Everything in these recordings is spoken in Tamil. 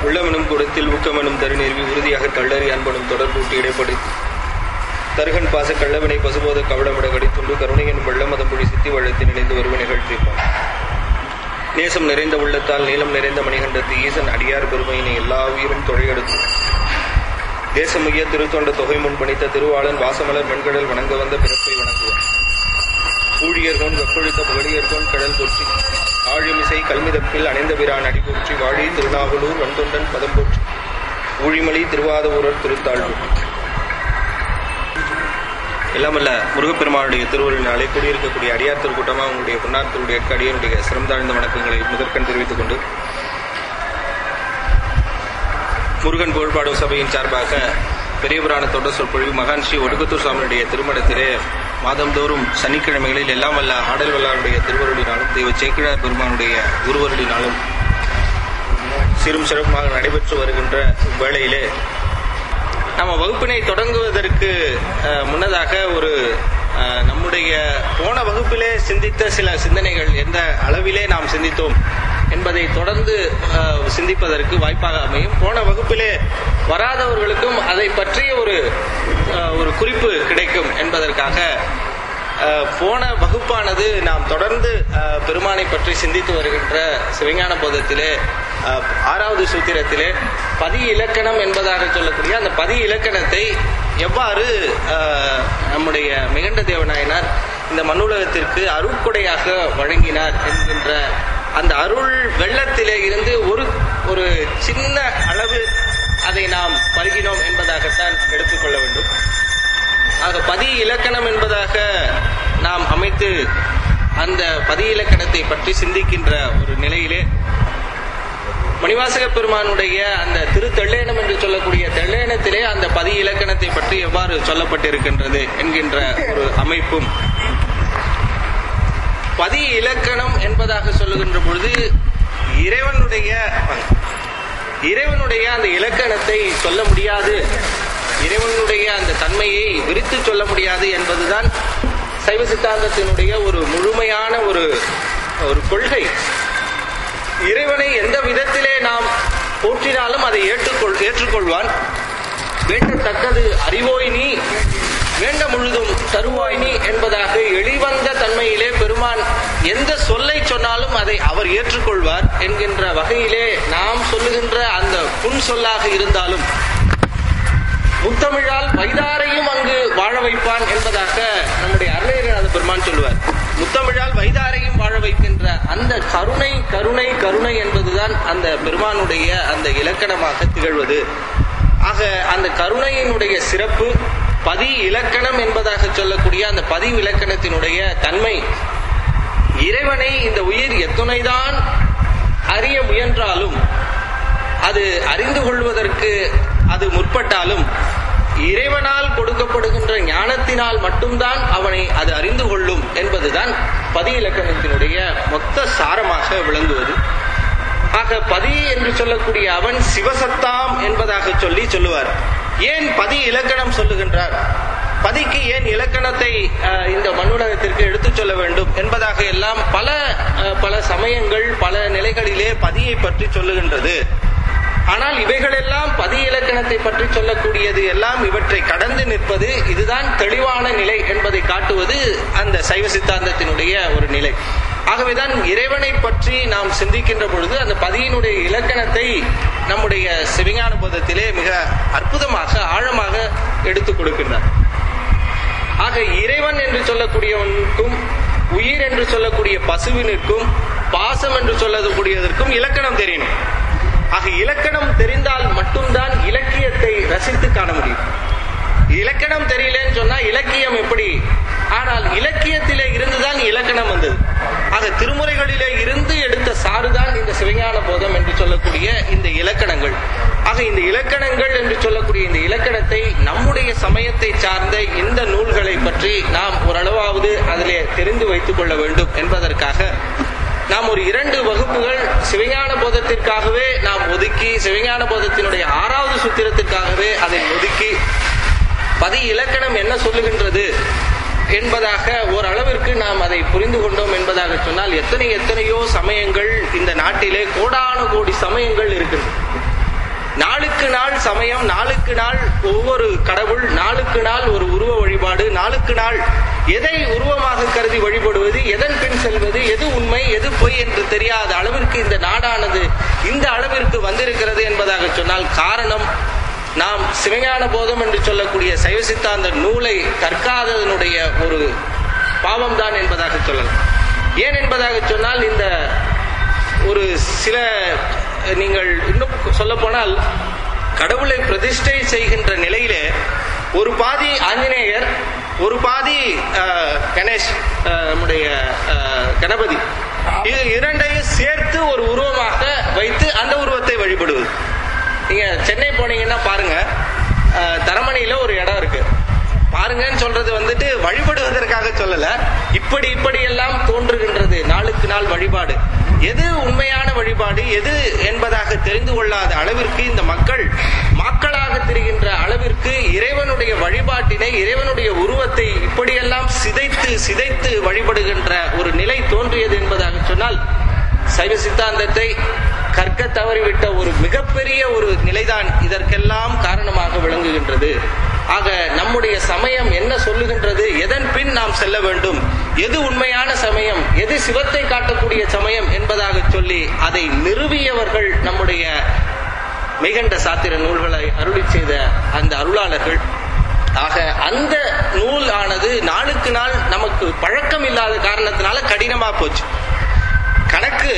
உள்ளமெனும் கூடத்தில் ஊக்கமெனும் தருநெருவி உறுதியாக கள்ளறி அன்பனும் தொடர்பூட்டி இடைப்படுத்தி தருகன் பாச கள்ளவினை பசுபோத கவடமிட கடித்துண்டு கருணையின் வெள்ளம் அதம்பொழி சித்தி வள்ளத்தில் இணைந்து வருவ நிகழ்த்திப்பான் நேசம் நிறைந்த உள்ளத்தால் நீளம் நிறைந்த மணிகண்டத்து ஈசன் அடியார் பெருமையினை எல்லா உயிரும் தொழையெடுத்து தேசமுய்ய திருத்தொண்ட தொகை முன் பணித்த திருவாளன் வாசமலர் வெண்கடல் வணங்க வந்த பிறப்பை வணங்குவான் ஊழியர்கோன் வெப்பொழித்த புகழியர்கோன் கடல் போற்றி ஆழிமிசை கல்மிதப்பில் அணைந்த பிரான் அடி போற்றி வாழி திருநாவலூர் வந்தொண்டன் பதம் போற்றி ஊழிமலி திருவாத ஊரர் திருத்தாழ்வு எல்லாமல்ல முருகப்பெருமானுடைய திருவருளினாலே கூடியிருக்கக்கூடிய அடியார் திருக்கூட்டமாக உங்களுடைய பொன்னார் திருடைய அடியனுடைய சிரம் தாழ்ந்த வணக்கங்களை முதற்கண் தெரிவித்துக் கொண்டு முருகன் புகழ்பாடும் சபையின் சார்பாக பெரிய புராண தொடர் சொற்பொழிவு மகான் ஸ்ரீ ஒடுக்கத்தூர் சுவாமியுடைய திருமணத்திலே மாதந்தோறும் சனிக்கிழமைகளில் எல்லாம் வல்ல ஆடல் வல்லாருடைய திருவருளினாலும் தெய்வ சேக்கிழார் பெருமானுடைய குருவருளினாலும் சிறும் சிறப்புமாக நடைபெற்று வருகின்ற வேளையிலே நம்ம வகுப்பினை தொடங்குவதற்கு அஹ், முன்னதாக ஒரு அஹ், நம்முடைய போன வகுப்பிலே சிந்தித்த சில சிந்தனைகள் எந்த அளவிலே நாம் சிந்தித்தோம் என்பதை தொடர்ந்து அஹ், சிந்திப்பதற்கு வாய்ப்பாக அமையும் போன வகுப்பிலே வராதவர்களுக்கும் அதை பற்றிய ஒரு அஹ், ஒரு குறிப்பு கிடைக்கும் என்பதற்காக அஹ், போன வகுப்பானது நாம் தொடர்ந்து அஹ், பெருமானை பற்றி சிந்தித்து வருகின்ற சிவஞான போதத்திலே அஹ், ஆறாவது சூத்திரத்திலே பதி இலக்கணம் என்பதாக சொல்லக்கூடிய அந்த பதி இலக்கணத்தை எவ்வாறு அஹ், நம்முடைய மிகண்ட தேவநாயனார் இந்த மண்ணுலகத்திற்கு அருட்கொடையாக வழங்கினார் என்கின்ற அந்த அருள் வெள்ளத்திலே இருந்து ஒரு ஒரு சின்ன அளவு அதை நாம் பருகினோம் என்பதாகத்தான் எடுத்துக்கொள்ள வேண்டும் ஆக பதி இலக்கணம் என்பதாக நாம் அமைத்து அந்த பதி இலக்கணத்தை பற்றி சிந்திக்கின்ற ஒரு நிலையிலே மணிவாசக பெருமானுடைய அந்த திரு தெள்ளேனம் என்று சொல்லக்கூடிய தெள்ளேனத்திலே அந்த பதி இலக்கணத்தை பற்றி எவ்வாறு சொல்லப்பட்டிருக்கின்றது என்கின்ற ஒரு அமைப்பும் பதி இலக்கணம் என்பதாக சொல்லுகின்ற பொழுது இறைவனுடைய இறைவனுடைய அந்த இலக்கணத்தை சொல்ல முடியாது இறைவனுடைய அந்த தன்மையை விரித்து சொல்ல முடியாது என்பதுதான் சைவ சித்தாந்தத்தினுடைய ஒரு முழுமையான ஒரு ஒரு கொள்கை இறைவனை எந்த விதத்திலே நாம் போற்றினாலும் அதை ஏற்றுக்கொள் ஏற்றுக்கொள்வான் வேண்டத்தக்கது அறிவோய் நீ வேண்ட முழுதும் தருவாய் நீ என்பதாக எளிவந்த தன்மையிலே பெருமான் எந்த சொல்லை சொன்னாலும் அதை அவர் ஏற்றுக்கொள்வார் என்கின்ற வகையிலே நாம் சொல்லுகின்ற அந்த புன் சொல்லாக இருந்தாலும் முத்தமிழால் வைதாரையும் அங்கு வாழ வைப்பான் என்பதாக நம்முடைய அருணகிரிநாத பெருமான் சொல்லுவார் முத்தமிழால் வைதாரையும் வாழ வைக்கின்ற அந்த கருணை கருணை கருணை என்பதுதான் அந்த பெருமானுடைய அந்த இலக்கணமாக திகழ்வது ஆக அந்த கருணையினுடைய சிறப்பு பதி இலக்கணம் என்பதாக சொல்லக்கூடிய அந்த பதிவு இலக்கணத்தினுடைய தன்மை இறைவனை இந்த உயிர் எத்துணைதான் அறிய முயன்றாலும் அது அறிந்து கொள்வதற்கு அது முற்பட்டாலும் இறைவனால் கொடுக்கப்படுகின்ற ஞானத்தினால் மட்டும்தான் அவனை அது அறிந்து கொள்ளும் என்பதுதான் பதி இலக்கணத்தினுடைய மொத்த சாரமாக விளங்குவது ஆக பதி என்று சொல்லக்கூடிய அவன் சிவசத்தாம் என்பதாக சொல்லி சொல்லுவார் ஏன் பதி இலக்கணம் சொல்லுகின்றார் பதிக்கு ஏன் இலக்கணத்தை அஹ், இந்த மண்ணுலகத்திற்கு எடுத்துச் சொல்ல வேண்டும் என்பதாக எல்லாம் பல அஹ், பல சமயங்கள் பல நிலைகளிலே பதியை பற்றி சொல்லுகின்றது ஆனால் இவைகளெல்லாம் பதி இலக்கணத்தை பற்றி சொல்லக்கூடியது எல்லாம் இவற்றை கடந்து நிற்பது இதுதான் தெளிவான நிலை என்பதை காட்டுவது அந்த சைவ சித்தாந்தத்தினுடைய ஒரு நிலை ஆகவேதான் இறைவனை பற்றி நாம் சிந்திக்கின்ற பொழுது அந்த பதியினுடைய இலக்கணத்தை நம்முடைய சிவஞான போதத்திலே மிக அற்புதமாக ஆழமாக எடுத்துக் கொடுக்கின்றார் ஆக இறைவன் என்று சொல்லக்கூடியவனுக்கும் உயிர் என்று சொல்லக்கூடிய பசுவினிற்கும் பாசம் என்று சொல்லக்கூடியதற்கும் இலக்கணம் தெரியணும் ஆக இலக்கணம் தெரிந்தால் மட்டும்தான் இலக்கியத்தை ரசித்து காண முடியும் இலக்கணம் தெரியலன்னு சொன்னா இலக்கியம் எப்படி ஆனால் இலக்கியத்திலே இருந்துதான் இலக்கணம் வந்தது ஆக திருமுறைகளிலே இருந்து எடுத்த சாறுதான் இந்த சிவஞான போதம் என்று சொல்லக்கூடிய இந்த இலக்கணங்கள் ஆக இந்த இலக்கணங்கள் என்று சொல்லக்கூடிய இந்த இலக்கணத்தை நம்முடைய சமயத்தை சார்ந்த இந்த நூல்களை பற்றி நாம் ஓரளவாவது அதிலே தெரிந்து வைத்துக் கொள்ள வேண்டும் என்பதற்காக நாம் ஒரு இரண்டு வகுப்புகள் சிவஞான போதத்திற்காகவே நாம் ஒதுக்கி சிவஞான போதத்தினுடைய ஆறாவது சூத்திரத்திற்காகவே அதை ஒதுக்கி பதி இலக்கணம் என்ன சொல்லுகின்றது என்பதாக ஓரளவிற்கு நாம் அதை புரிந்து கொண்டோம் என்பதாக சொன்னால் எத்தனை எத்தனையோ சமயங்கள் இந்த நாட்டிலே கோடானு கோடி சமயங்கள் இருக்கின்றன சமயம் நாளுக்கு நாள் ஒவ்வொரு கடவுள் நாளுக்கு நாள் ஒரு உருவ வழிபாடு நாளுக்கு நாள் எதை உருவமாக கருதி வழிபடுவது எதன் பின் செல்வது எது உண்மை எது பொய் என்று தெரியாத அளவிற்கு இந்த நாடானது இந்த அளவிற்கு வந்திருக்கிறது என்பதாக சொன்னால் காரணம் நாம் சிவஞான போதம் என்று சொல்லக்கூடிய சைவ சித்தாந்த நூலை கற்காததனுடைய ஒரு பாவம்தான் என்பதாக சொல்லலாம் ஏன் என்பதாக சொன்னால் இந்த ஒரு சில நீங்கள் இன்னும் சொல்ல போனால் கடவுளை பிரதிஷ்டை செய்கின்ற நிலையிலே ஒரு பாதி ஆஞ்சநேயர் ஒரு பாதி அஹ், கணேஷ் அஹ், நம்முடைய அஹ், கணபதி இது இரண்டையும் சேர்த்து ஒரு உருவமாக வைத்து அந்த உருவத்தை வழிபடுவது நீங்க சென்னை போனீங்கன்னா பாருங்க அஹ், தரமணியில ஒரு இடம் இருக்கு பாருங்கன்னு சொல்றது வந்துட்டு வழிபடுவதற்காக சொல்லல இப்படி இப்படி எல்லாம் தோன்றுகின்றது நாளுக்கு நாள் வழிபாடு எது உண்மையான வழிபாடு எது என்பதாக தெரிந்து கொள்ளாத அளவிற்கு இந்த மக்கள் மக்களாக திரிகின்ற அளவிற்கு இறைவனுடைய வழிபாட்டினை இறைவனுடைய உருவத்தை இப்படியெல்லாம் சிதைத்து சிதைத்து வழிபடுகின்ற ஒரு நிலை தோன்றியது என்பதாக சொன்னால் சைவ சித்தாந்தத்தை கற்க தவறிவிட்ட ஒரு மிகப்பெரிய ஒரு நிலைதான் இதற்கெல்லாம் காரணமாக விளங்குகின்றது ஆக நம்முடைய சமயம் என்ன சொல்லுகின்றது எதன் பின் நாம் செல்ல வேண்டும் எது உண்மையான சமயம் எது சிவத்தை காட்டக்கூடிய சமயம் என்பதாக சொல்லி அதை நிறுவியவர்கள் நம்முடைய மெய்கண்ட சாத்திர நூல்களை அருளி செய்த அந்த அருளாளர்கள் ஆக அந்த நூல் ஆனது நாளுக்கு நாள் நமக்கு பழக்கம் இல்லாத காரணத்தினால கடினமா போச்சு கணக்கு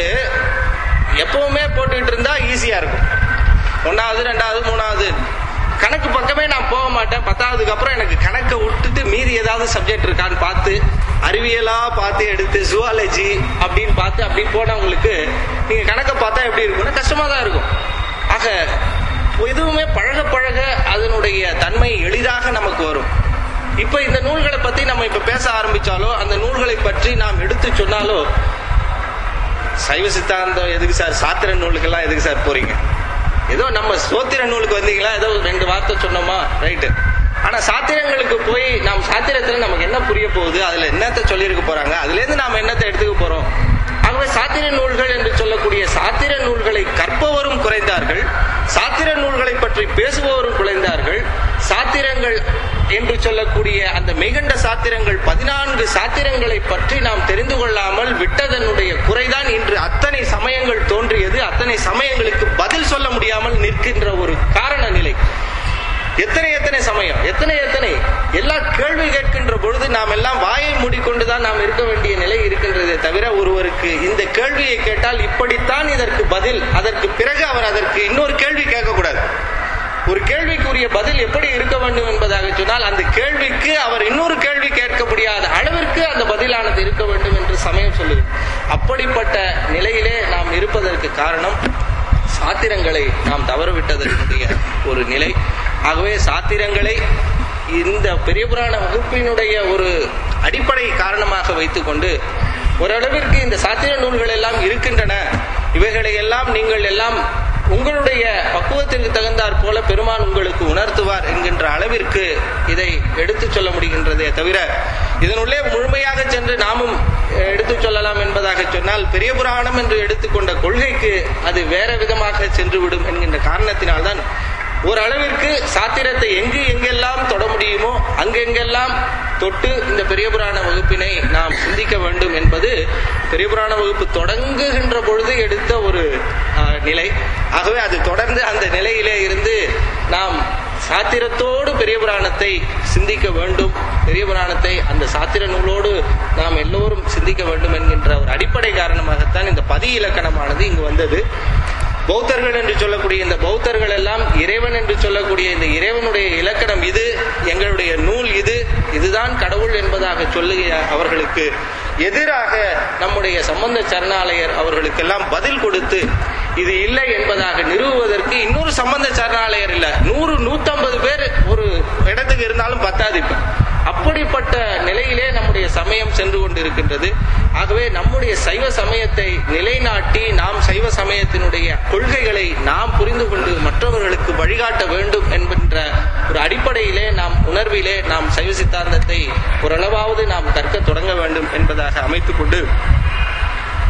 எப்பவுமே போட்டுக்கிட்டு இருந்தா ஈஸியா இருக்கும் ஒன்னாவது ரெண்டாவது மூணாவது கணக்கு பக்கமே நான் போக மாட்டேன் பத்தாவதுக்கு அப்புறம் எனக்கு கணக்கை விட்டுட்டு மீதி ஏதாவது சப்ஜெக்ட் இருக்கான்னு பார்த்து அறிவியலா பார்த்து எடுத்து ஜுவாலஜி அப்படின்னு பார்த்து அப்படி போனவங்களுக்கு நீங்க கணக்கை பார்த்தா எப்படி இருக்கும்னா கஷ்டமா தான் இருக்கும் ஆக எதுவுமே பழக பழக அதனுடைய தன்மை எளிதாக நமக்கு வரும் இப்ப இந்த நூல்களை பத்தி நம்ம இப்ப பேச ஆரம்பிச்சாலோ அந்த நூல்களை பற்றி நாம் எடுத்து சொன்னாலோ சைவ சித்தாந்தம் எதுக்கு சார் சாத்திர நூலுக்கெல்லாம் எதுக்கு சார் போறீங்க ஏதோ நம்ம சோத்திர நூலுக்கு வந்தீங்களா ஏதோ ஒரு ரெண்டு வார்த்தை சொன்னோமா ரைட்டு ஆனா சாத்திரங்களுக்கு போய் நாம் சாத்திரத்துல நமக்கு என்ன புரிய போகுது அதுல என்னத்தை சொல்லியிருக்க போறாங்க அதுல இருந்து நாம என்னத்தை எடுத்துக்க போறோம் ஆகவே சாத்திர நூல்கள் என்று சொல்லக்கூடிய சாத்திர நூல்களை கற்பவரும் குறைந்தார்கள் சாத்திர நூல்களை பற்றி பேசுபவரும் குறைந்தார்கள் சாத்திரங்கள் என்று சொல்லக்கூடிய அந்த மெய்கண்ட சாத்திரங்கள் பதினான்கு சாத்திரங்களை பற்றி நாம் தெரிந்து கொள்ளாமல் விட்டதனுடைய குறைதான் இன்று அத்தனை சமயங்கள் தோன்றியது அத்தனை சமயங்களுக்கு பதில் சொல்ல முடியாமல் நிற்கின்ற ஒரு காரண நிலை எத்தனை எத்தனை சமயம் எத்தனை எத்தனை எல்லா கேள்வி கேட்கின்ற பொழுது நாம் எல்லாம் வாயை மூடிக்கொண்டுதான் நாம் இருக்க வேண்டிய நிலை இருக்கின்றதே தவிர ஒருவருக்கு இந்த கேள்வியை கேட்டால் இப்படித்தான் இதற்கு பதில் அதற்கு பிறகு அவர் அதற்கு இன்னொரு கேள்வி கேட்கக்கூடாது ஒரு கேள்விக்குரிய பதில் எப்படி இருக்க வேண்டும் என்பதாக சொன்னால் அந்த கேள்விக்கு அவர் இன்னொரு கேள்வி கேட்க முடியாத அளவிற்கு அந்த பதிலானது இருக்க வேண்டும் என்று சமயம் சொல்லுது அப்படிப்பட்ட நிலையிலே நாம் இருப்பதற்கு காரணம் சாத்திரங்களை நாம் தவறவிட்டதற்குரிய ஒரு நிலை ஆகவே சாத்திரங்களை இந்த பெரிய புராண வகுப்பினுடைய ஒரு அடிப்படை காரணமாக வைத்துக்கொண்டு ஓரளவிற்கு இந்த சாத்திர நூல்கள் எல்லாம் இருக்கின்றன இவைகளை எல்லாம் நீங்கள் எல்லாம் உங்களுடைய பக்குவத்திற்கு தகுந்தாற் போல பெருமான் உங்களுக்கு உணர்த்துவார் என்கின்ற அளவிற்கு இதை எடுத்துச் சொல்ல முடிகின்றதே தவிர இதனுள்ளே முழுமையாக சென்று நாமும் எடுத்துச் சொல்லலாம் என்பதாக சொன்னால் பெரிய புராணம் என்று எடுத்துக்கொண்ட கொள்கைக்கு அது வேற விதமாக சென்றுவிடும் என்கின்ற காரணத்தினால்தான் ஓரளவிற்கு சாத்திரத்தை எங்கு எங்கெல்லாம் தொட முடியுமோ அங்கெங்கெல்லாம் தொட்டு இந்த பெரிய புராண வகுப்பினை நாம் சிந்திக்க வேண்டும் என்பது பெரிய புராண வகுப்பு தொடங்குகின்ற பொழுது எடுத்த ஒரு ஆஹ், நிலை ஆகவே அது தொடர்ந்து அந்த நிலையிலே இருந்து நாம் சாத்திரத்தோடு பெரிய புராணத்தை சிந்திக்க வேண்டும் பெரிய புராணத்தை அந்த சாத்திர நூலோடு நாம் எல்லோரும் சிந்திக்க வேண்டும் என்கின்ற ஒரு அடிப்படை காரணமாகத்தான் இந்த பதி இலக்கணமானது இங்கு வந்தது பௌத்தர்கள் என்று சொல்லக்கூடிய இந்த பௌத்தர்கள் எல்லாம் இறைவன் என்று சொல்லக்கூடிய இந்த இறைவனுடைய இலக்கணம் இது எங்களுடைய நூல் இது இதுதான் கடவுள் என்பதாக சொல்லுகிற அவர்களுக்கு எதிராக நம்முடைய சம்பந்த சரணாலயர் அவர்களுக்கெல்லாம் பதில் கொடுத்து இது இல்லை என்பதாக நிறுவுவதற்கு இன்னொரு சம்பந்த சரணாலயர் இல்ல நூறு நூத்தம்பது பேர் ஒரு இடத்துக்கு இருந்தாலும் பத்தாது இப்ப அப்படிப்பட்ட நிலையிலே நம்முடைய சமயம் சென்று கொண்டிருக்கின்றது ஆகவே நம்முடைய சைவ சமயத்தை நிலைநாட்டி நாம் சைவ சமயத்தினுடைய கொள்கைகளை நாம் புரிந்து கொண்டு மற்றவர்களுக்கு வழிகாட்ட வேண்டும் என்கின்ற ஒரு அடிப்படையிலே நாம் உணர்விலே நாம் சைவ சித்தாந்தத்தை ஓரளவாவது நாம் கற்க தொடங்க வேண்டும் என்பதாக அமைத்துக் கொண்டு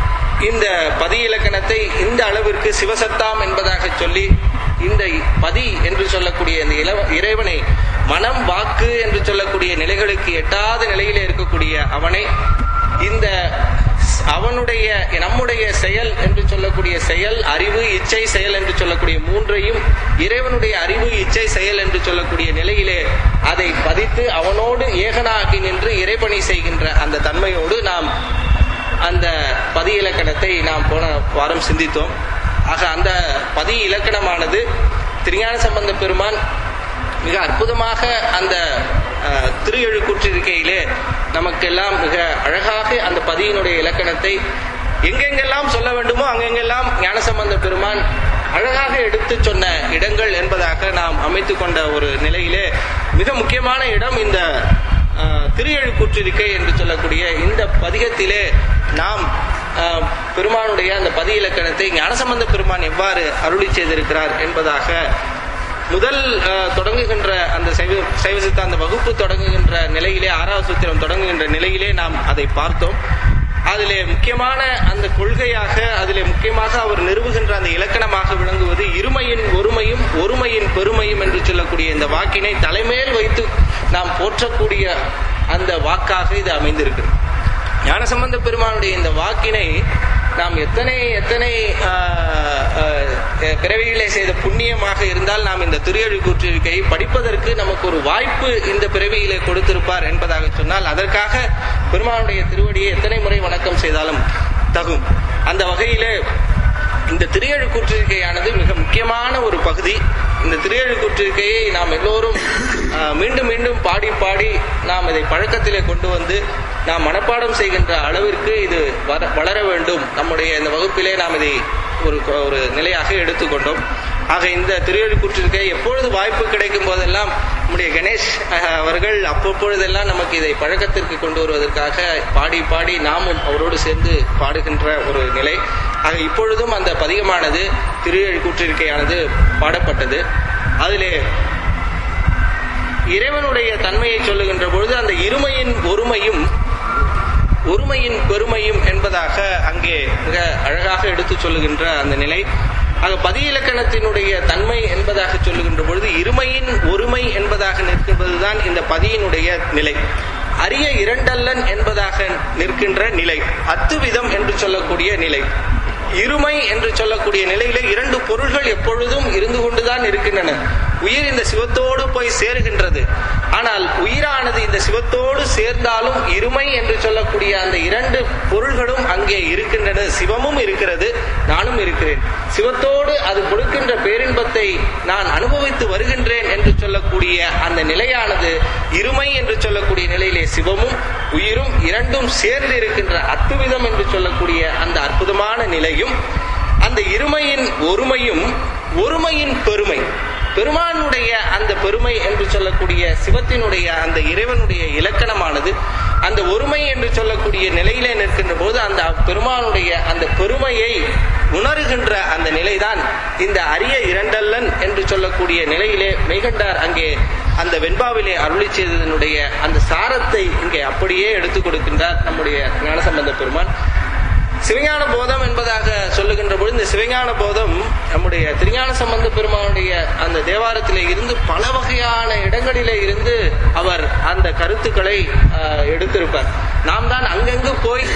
இந்த பதி இலக்கணத்தை இந்த அளவிற்கு சிவசத்தாம் என்பதாக சொல்லி இந்த பதி என்று சொல்லக்கூடிய இந்த இளவ- இறைவனை மனம் வாக்கு என்று சொல்லக்கூடிய நிலைகளுக்கு எட்டாத நிலையிலே இருக்கக்கூடிய அவனை இந்த அவனுடைய நம்முடைய செயல் என்று சொல்லக்கூடிய செயல் அறிவு இச்சை செயல் என்று சொல்லக்கூடிய மூன்றையும் இறைவனுடைய அறிவு இச்சை செயல் என்று சொல்லக்கூடிய நிலையிலே அதை பதித்து அவனோடு ஏகனாகி நின்று இறைபணி செய்கின்ற அந்த தன்மையோடு நாம் அந்த பதி இலக்கணத்தை நாம் போன வாரம் சிந்தித்தோம் ஆக அந்த பதி இலக்கணமானது திருஞான சம்பந்த பெருமான் மிக அற்புதமாக அந்த அஹ், திரு எழுக்கூற்றிருக்கையிலே நமக்கெல்லாம் மிக அழகாக அந்த பதியினுடைய இலக்கணத்தை எங்கெங்கெல்லாம் சொல்ல வேண்டுமோ அங்கெங்கெல்லாம் ஞானசம்பந்த பெருமான் அழகாக எடுத்து சொன்ன இடங்கள் என்பதாக நாம் அமைத்து கொண்ட ஒரு நிலையிலே மிக முக்கியமான இடம் இந்த அஹ், திரு எழுக்கூற்றிருக்கை என்று சொல்லக்கூடிய இந்த பதிகத்திலே நாம் அஹ், பெருமானுடைய அந்த பதி இலக்கணத்தை ஞானசம்பந்த பெருமான் எவ்வாறு அருளி செய்திருக்கிறார் என்பதாக முதல் அஹ், தொடங்குகின்ற அந்த சைவ சைவ சித்தாந்த வகுப்பு தொடங்குகின்ற நிலையிலே ஆறாவது சூத்திரம் தொடங்குகின்ற நிலையிலே நாம் அதை பார்த்தோம் அதிலே முக்கியமான அந்த கொள்கையாக அதிலே முக்கியமாக அவர் நிறுவுகின்ற அந்த இலக்கணமாக விளங்குவது இருமையின் ஒருமையும் ஒருமையின் பெருமையும் என்று சொல்லக்கூடிய இந்த வாக்கினை தலைமேல் வைத்து நாம் போற்றக்கூடிய அந்த வாக்காக இது அமைந்திருக்கிறது ஞானசம்பந்த பெருமானுடைய இந்த வாக்கினை நாம் எத்தனை எத்தனை ஆஹ், ஆஹ், பிறவிகளை செய்த புண்ணியமாக இருந்தால் நாம் இந்த திருயழி கூற்றிருக்கையை படிப்பதற்கு நமக்கு ஒரு வாய்ப்பு இந்த பிறவியிலே கொடுத்திருப்பார் என்பதாக சொன்னால் அதற்காக பெருமானுடைய திருவடியை எத்தனை முறை வணக்கம் செய்தாலும் தகும் அந்த வகையிலே இந்த திரியழு கூற்றிருக்கையானது மிக முக்கியமான ஒரு பகுதி இந்த திரியழு கூற்றிருக்கையை நாம் எல்லோரும் ஆஹ், மீண்டும் மீண்டும் பாடி பாடி நாம் இதை பழக்கத்திலே கொண்டு வந்து நாம் மனப்பாடம் செய்கின்ற அளவிற்கு இது வர- வளர வேண்டும் நம்முடைய இந்த வகுப்பிலே நாம் இதை ஒரு ஒரு நிலையாக எடுத்துக்கொண்டோம் ஆக இந்த திரியழு கூற்றிருக்கை எப்பொழுது வாய்ப்பு கிடைக்கும் போதெல்லாம் நம்முடைய கணேஷ் ஆஹ், அவர்கள் அப்பப்பொழுதெல்லாம் நமக்கு இதை பழக்கத்திற்கு கொண்டு வருவதற்காக பாடி பாடி நாமும் அவரோடு சேர்ந்து பாடுகின்ற ஒரு நிலை ஆக இப்பொழுதும் அந்த பதிகமானது திரு கூற்றிருக்கையானது பாடப்பட்டது அதிலே இறைவனுடைய தன்மையை சொல்லுகின்ற பொழுது அந்த இருமையின் ஒருமையும் ஒருமையின் பெருமையும் என்பதாக அங்கே மிக அழகாக எடுத்து சொல்லுகின்ற அந்த நிலை ஆக பதி இலக்கணத்தினுடைய தன்மை என்பதாக சொல்லுகின்ற பொழுது இருமையின் ஒருமை என்பதாக நிற்கின்றதுதான் இந்த பதியினுடைய நிலை அரிய இரண்டல்லன் என்பதாக நிற்கின்ற நிலை அத்துவிதம் என்று சொல்லக்கூடிய நிலை இருமை என்று சொல்லக்கூடிய நிலையில இரண்டு பொருள்கள் எப்பொழுதும் இருந்து கொண்டுதான் இருக்கின்றன உயிர் இந்த சிவத்தோடு போய் சேருகின்றது ஆனால் உயிரானது இந்த சிவத்தோடு சேர்ந்தாலும் இருமை என்று சொல்லக்கூடிய அந்த இரண்டு பொருள்களும் அங்கே இருக்கின்றன சிவமும் இருக்கிறது நானும் இருக்கிறேன் சிவத்தோடு அது கொடுக்கின்ற பேரின்பத்தை நான் அனுபவித்து வருகின்றேன் என்று சொல்லக்கூடிய அந்த நிலையானது இருமை என்று சொல்லக்கூடிய நிலையிலே சிவமும் உயிரும் இரண்டும் சேர்ந்து இருக்கின்ற அத்துவிதம் என்று சொல்லக்கூடிய அந்த அற்புதமான நிலையும் அந்த இருமையின் ஒருமையும் ஒருமையின் பெருமை பெருமானுடைய அந்த பெருமை என்று சொல்லக்கூடிய சிவத்தினுடைய அந்த இறைவனுடைய இலக்கணமானது அந்த ஒருமை என்று சொல்லக்கூடிய நிலையிலே நிற்கின்ற போது அந்த பெருமானுடைய அந்த பெருமையை உணர்கின்ற அந்த நிலைதான் இந்த அரிய இரண்டல்லன் என்று சொல்லக்கூடிய நிலையிலே மெய்கண்டார் அங்கே அந்த வெண்பாவிலே அருளி செய்ததனுடைய அந்த சாரத்தை இங்கே அப்படியே எடுத்துக் கொடுக்கின்றார் நம்முடைய ஞானசம்பந்த பெருமான் சிவஞான போதம் என்பதாக சொல்லுகின்ற பொழுது இந்த சிவஞான போதம் நம்முடைய திருஞான சம்பந்த பெருமானுடைய அந்த தேவாரத்திலே இருந்து பல வகையான இடங்களிலே இருந்து அவர் அந்த கருத்துக்களை ஆஹ், எடுத்திருப்பார் நாம் தான் அங்கங்கு போய்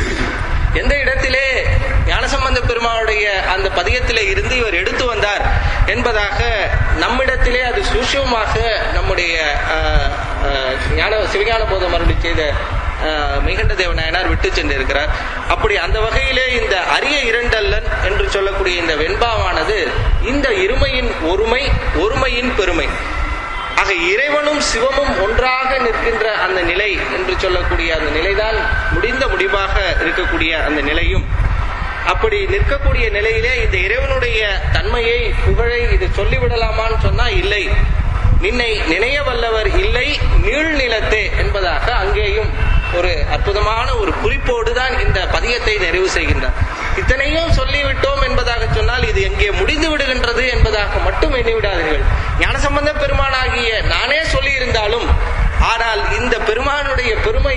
எந்த இடத்திலே ஞானசம்பந்த பெருமானுடைய அந்த பதியத்திலே இருந்து இவர் எடுத்து வந்தார் என்பதாக நம்மிடத்திலே அது சூட்சமாக நம்முடைய ஆஹ், ஆஹ், ஞான சிவஞான போதம் அருளி செய்த ஆஹ், மெய்கண்ட தேவநாயனார் விட்டு சென்றிருக்கிறார் அப்படி அந்த வகையிலே இந்த அரிய இரண்டல்லன் என்று சொல்லக்கூடிய இந்த வெண்பாவானது இந்த இருமையின் ஒருமை ஒருமையின் பெருமை ஆக இறைவனும் சிவமும் ஒன்றாக நிற்கின்ற அந்த நிலை என்று சொல்லக்கூடிய அந்த நிலைதான் முடிந்த முடிவாக இருக்கக்கூடிய அந்த நிலையும் அப்படி நிற்கக்கூடிய நிலையிலே இந்த இறைவனுடைய தன்மையை புகழை இது சொல்லிவிடலாமான்னு சொன்னா இல்லை நின்னை நினைய வல்லவர் இல்லை நீழ்நிலத்தே என்பதாக அங்கேயும் ஒரு அற்புதமான ஒரு குறிப்போடு தான் இந்த பதியத்தை நிறைவு செய்கின்றார் இத்தனையும் சொல்லிவிட்டோம் என்பதாக சொன்னால் இது எங்கே முடிந்து விடுகின்றது என்பதாக மட்டும் எண்ணிவிடாதீர்கள் ஞானசம்பந்த பெருமானாகிய நானே சொல்லியிருந்தாலும் ஆனால் இந்த பெருமானுடைய பெருமையை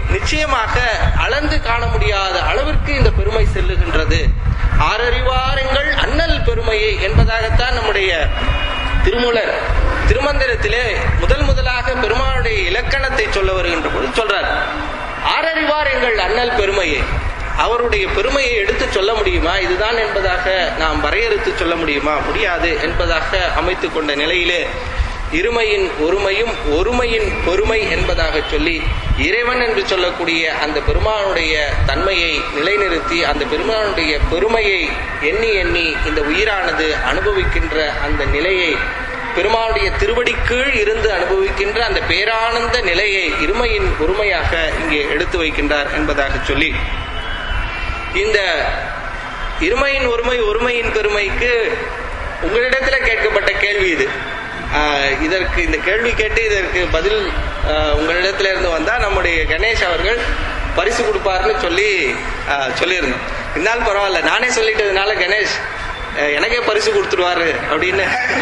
நிச்சயமாக அளந்து காண முடியாத அளவிற்கு இந்த பெருமை செல்லுகின்றது ஆறறிவாருங்கள் அண்ணல் பெருமையை என்பதாகத்தான் நம்முடைய திருமூலர் திருமந்திரத்திலே முதல் முதலாக பெருமானுடைய இலக்கணத்தை சொல்ல வருகின்ற போது சொல்றார் ஆறறிவார் எங்கள் அண்ணல் பெருமையை அவருடைய பெருமையை எடுத்து சொல்ல முடியுமா இதுதான் என்பதாக நாம் வரையறுத்து சொல்ல முடியுமா முடியாது என்பதாக அமைத்துக் கொண்ட நிலையிலே இருமையின் ஒருமையும் ஒருமையின் பெருமை என்பதாக சொல்லி இறைவன் என்று சொல்லக்கூடிய அந்த பெருமானுடைய தன்மையை நிலைநிறுத்தி அந்த பெருமானுடைய பெருமையை எண்ணி எண்ணி இந்த உயிரானது அனுபவிக்கின்ற அந்த நிலையை பெருமானுடைய திருவடிக்கீழ் இருந்து அனுபவிக்கின்ற அந்த பேரானந்த நிலையை இருமையின் ஒருமையாக இங்கே எடுத்து வைக்கின்றார் என்பதாக சொல்லி இந்த இருமையின் ஒருமை ஒருமையின் பெருமைக்கு உங்களிடத்துல கேட்கப்பட்ட கேள்வி இது ஆஹ் இதற்கு இந்த கேள்வி கேட்டு இதற்கு பதில் ஆஹ் உங்களிடத்துல இருந்து வந்தா நம்முடைய கணேஷ் அவர்கள் பரிசு கொடுப்பாருன்னு சொல்லி ஆஹ் சொல்லியிருந்தோம் இருந்தாலும் பரவாயில்ல நானே சொல்லிட்டதுனால கணேஷ் அஹ் எனக்கே பரிசு கொடுத்துருவாரு அப்படின்னு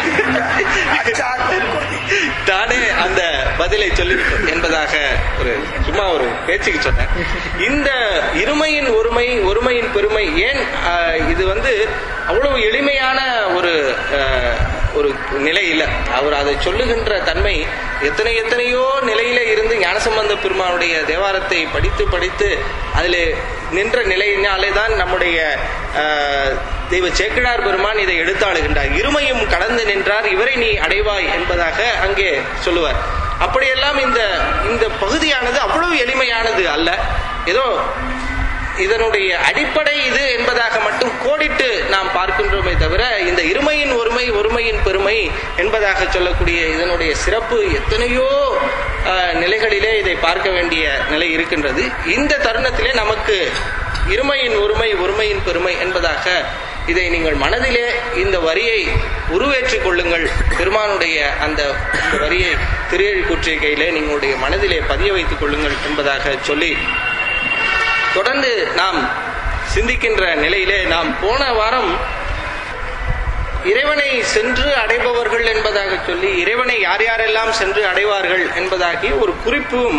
தானே அந்த பதிலை சொல்லிவிட்டோம் என்பதாக ஒரு சும்மா ஒரு பேச்சுக்கு சொன்னேன் இந்த இருமையின் ஒருமை ஒருமையின் பெருமை ஏன் ஆஹ், இது வந்து அவ்வளவு எளிமையான ஒரு ஆஹ், ஒரு நிலை இல்லை அவர் அதை சொல்லுகின்ற தன்மை எத்தனை எத்தனையோ நிலையில இருந்து ஞானசம்பந்த பெருமானுடைய தேவாரத்தை படித்து படித்து அதில் நின்ற நிலையினாலே தான் நம்முடைய ஆஹ், தெய்வ சேக்கிழார் பெருமான் இதை எடுத்தாளுகின்றார் இருமையும் கடந்து நின்றார் இவரை நீ அடைவாய் என்பதாக அங்கே சொல்லுவார் அப்படியெல்லாம் இந்த இந்த பகுதியானது அவ்வளவு எளிமையானது அல்ல ஏதோ இதனுடைய அடிப்படை இது என்பதாக மட்டும் கோடிட்டு நாம் பார்க்கின்றோமே தவிர இந்த இருமையின் ஒருமை ஒருமையின் பெருமை என்பதாக சொல்லக்கூடிய இதனுடைய சிறப்பு எத்தனையோ ஆஹ், நிலைகளிலே இதை பார்க்க வேண்டிய நிலை இருக்கின்றது இந்த தருணத்திலே நமக்கு இருமையின் ஒருமை ஒருமையின் பெருமை என்பதாக இதை நீங்கள் மனதிலே இந்த வரியை உருவேற்றிக் கொள்ளுங்கள் பெருமானுடைய அந்த இந்த வரியை திருஎழிக்கூற்றிய கையிலே நீங்களுடைய மனதிலே பதிய வைத்துக் கொள்ளுங்கள் என்பதாக சொல்லி தொடர்ந்து நாம் சிந்திக்கின்ற நிலையிலே நாம் போன வாரம் இறைவனை சென்று அடைபவர்கள் என்பதாக சொல்லி இறைவனை யார் யாரெல்லாம் சென்று அடைவார்கள் என்பதாகி ஒரு குறிப்பும்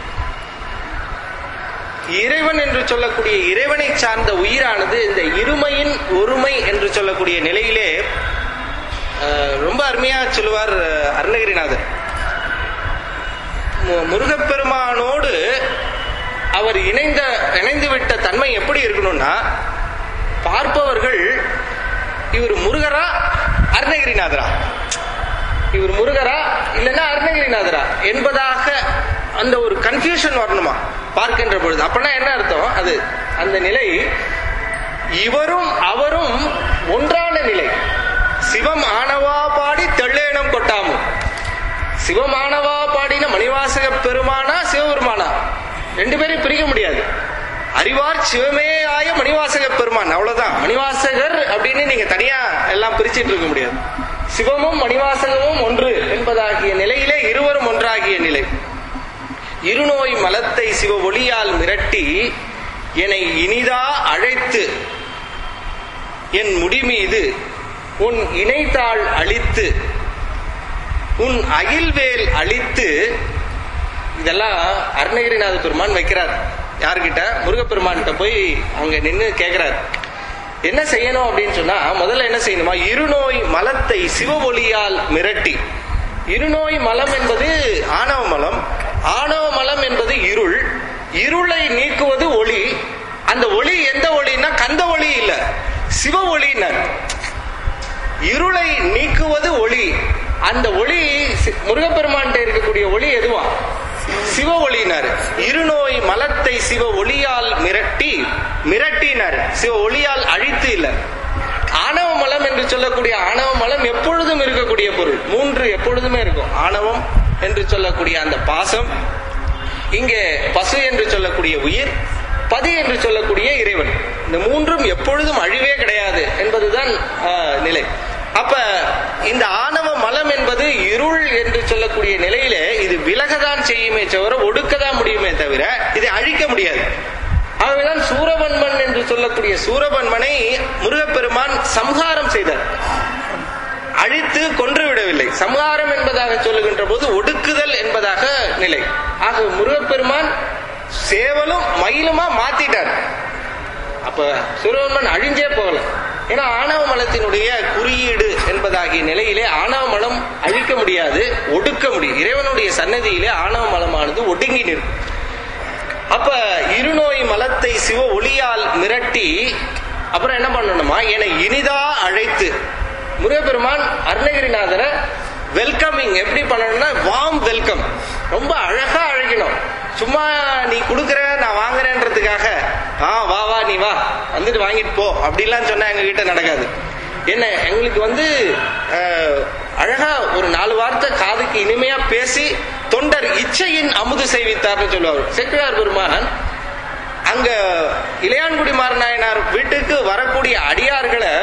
இறைவன் என்று சொல்லக்கூடிய இறைவனை சார்ந்த உயிரானது இந்த இருமையின் ஒருமை என்று சொல்லக்கூடிய நிலையிலே அஹ், ரொம்ப அருமையா சொல்லுவார் அஹ், அருணகிரிநாதர் மு- முருகப்பெருமானோடு அவர் இணைந்த இணைந்து விட்ட தன்மை எப்படி இருக்கணும்னா பார்ப்பவர்கள் இவர் முருகரா அருணகிரிநாதரா இவர் முருகரா இல்லைன்னா அருணகிரிநாதரா என்பதாக அந்த ஒரு கன்ஃபியூஷன் வரணுமா பார்க்கின்ற பொழுது அப்பனா என்ன அர்த்தம் அது அந்த நிலை இவரும் அவரும் ஒன்றான நிலை சிவம் ஆனவா பாடி தெள்ளேனம் கொட்டாமும் சிவமானவா பாடின மணிவாசக பெருமானா சிவபெருமானா ரெண்டு பேரையும் பிரிக்க முடியாது அறிவார் சிவமே ஆய மணிவாசக பெருமான் அவ்வளவுதான் மணிவாசகர் அப்படின்னு நீங்க தனியா எல்லாம் பிரிச்சிட்டு இருக்க முடியாது சிவமும் மணிவாசகமும் ஒன்று என்பதாகிய நிலையிலே இருவரும் ஒன்றாகிய நிலை இருநோய் மலத்தை சிவ ஒளியால் மிரட்டி என்னை இனிதா அழைத்து என் முடி மீது உன் இணைத்தாள் அழித்து உன் அகில்வேல் அழித்து இதெல்லாம் அருணகிரிநாத பெருமான் வைக்கிறார் யார்கிட்ட முருகப்பெருமான்கிட்ட போய் அங்க நின்னு கேக்குறார் என்ன செய்யணும் அப்படின்னு சொன்னா முதல்ல என்ன செய்யணுமா இருநோய் மலத்தை சிவ ஒளியால் மிரட்டி இருநோய் மலம் என்பது ஆணவ மலம் ஆணவ மலம் என்பது இருள் இருளை நீக்குவது ஒளி அந்த ஒளி எந்த ஒளின்னா கந்த ஒளி இல்ல சிவ ஒளினர் இருளை நீக்குவது ஒளி அந்த ஒளி சி- முருகப்பெருமான்கிட்ட இருக்கக்கூடிய ஒளி எதுவா சிவ ஒளியினர் இருநோய் மலத்தை சிவ ஒளியால் மிரட்டி மிரட்டினர் சிவ ஒளியால் அழித்து இல்ல ஆணவ மலம் என்று சொல்லக்கூடிய ஆணவ மலம் எப்பொழுதும் இருக்கக்கூடிய பொருள் மூன்று எப்பொழுதுமே இருக்கும் ஆணவம் என்று சொல்லக்கூடிய அந்த பாசம் இங்கே பசு என்று சொல்லக்கூடிய உயிர் பதி என்று சொல்லக்கூடிய இறைவன் இந்த மூன்றும் எப்பொழுதும் அழிவே கிடையாது என்பதுதான் ஆஹ், நிலை அப்ப இந்த ஆணவ மலம் என்பது இருள் என்று சொல்லக்கூடிய நிலையிலே இது விலகதான் செய்யுமே தவிர ஒடுக்கதான் முடியுமே தவிர இதை அழிக்க முடியாது ஆகவேதான் சூரபன்மன் என்று சொல்லக்கூடிய சூரபன்மனை முருகப்பெருமான் சம்ஹாரம் செய்தார் அழித்து கொன்று விடவில்லை சம்ஹாரம் என்பதாக சொல்லுகின்ற போது ஒடுக்குதல் என்பதாக நிலை ஆக முருகப்பெருமான் சேவலும் மயிலுமா மாத்திட்டார் அப்ப சிறுவன்மன் அழிஞ்சே போகல ஏன்னா ஆணவ மலத்தினுடைய குறியீடு என்பதாகிய நிலையிலே ஆணவ மலம் அழிக்க முடியாது ஒடுக்க முடியும் இறைவனுடைய சன்னதியிலே ஆணவ மலமானது ஒடுங்கி நிற்கும் அப்ப இருநோய் மலத்தை சிவ ஒளியால் மிரட்டி அப்புறம் என்ன பண்ணணுமா என்னை இனிதா அழைத்து முருகப்பெருமான் அருணகிரிநாதரை வெல்கமிங் எப்படி பண்ணணும்னா வாம் வெல்கம் ரொம்ப அழகா அழைக்கணும் சும்மா நீ கொடுக்குற நான் வாங்குறேன்றதுக்காக ஆ வா வா நீ வா வந்துட்டு வாங்கிட்டு போ அப்படிலாம் சொன்னா எங்க கிட்ட நடக்காது என்ன எங்களுக்கு வந்து அஹ், அழகா ஒரு நாலு வார்த்தை காதுக்கு இனிமையா பேசி தொண்டர் இச்சையின் அமுது செய்வித்தார்னு சொல்லுவார் செக்குவார் பெருமான் அங்க இளையான்குடி மாறநாயனார் வீட்டுக்கு வரக்கூடிய அடியார்களை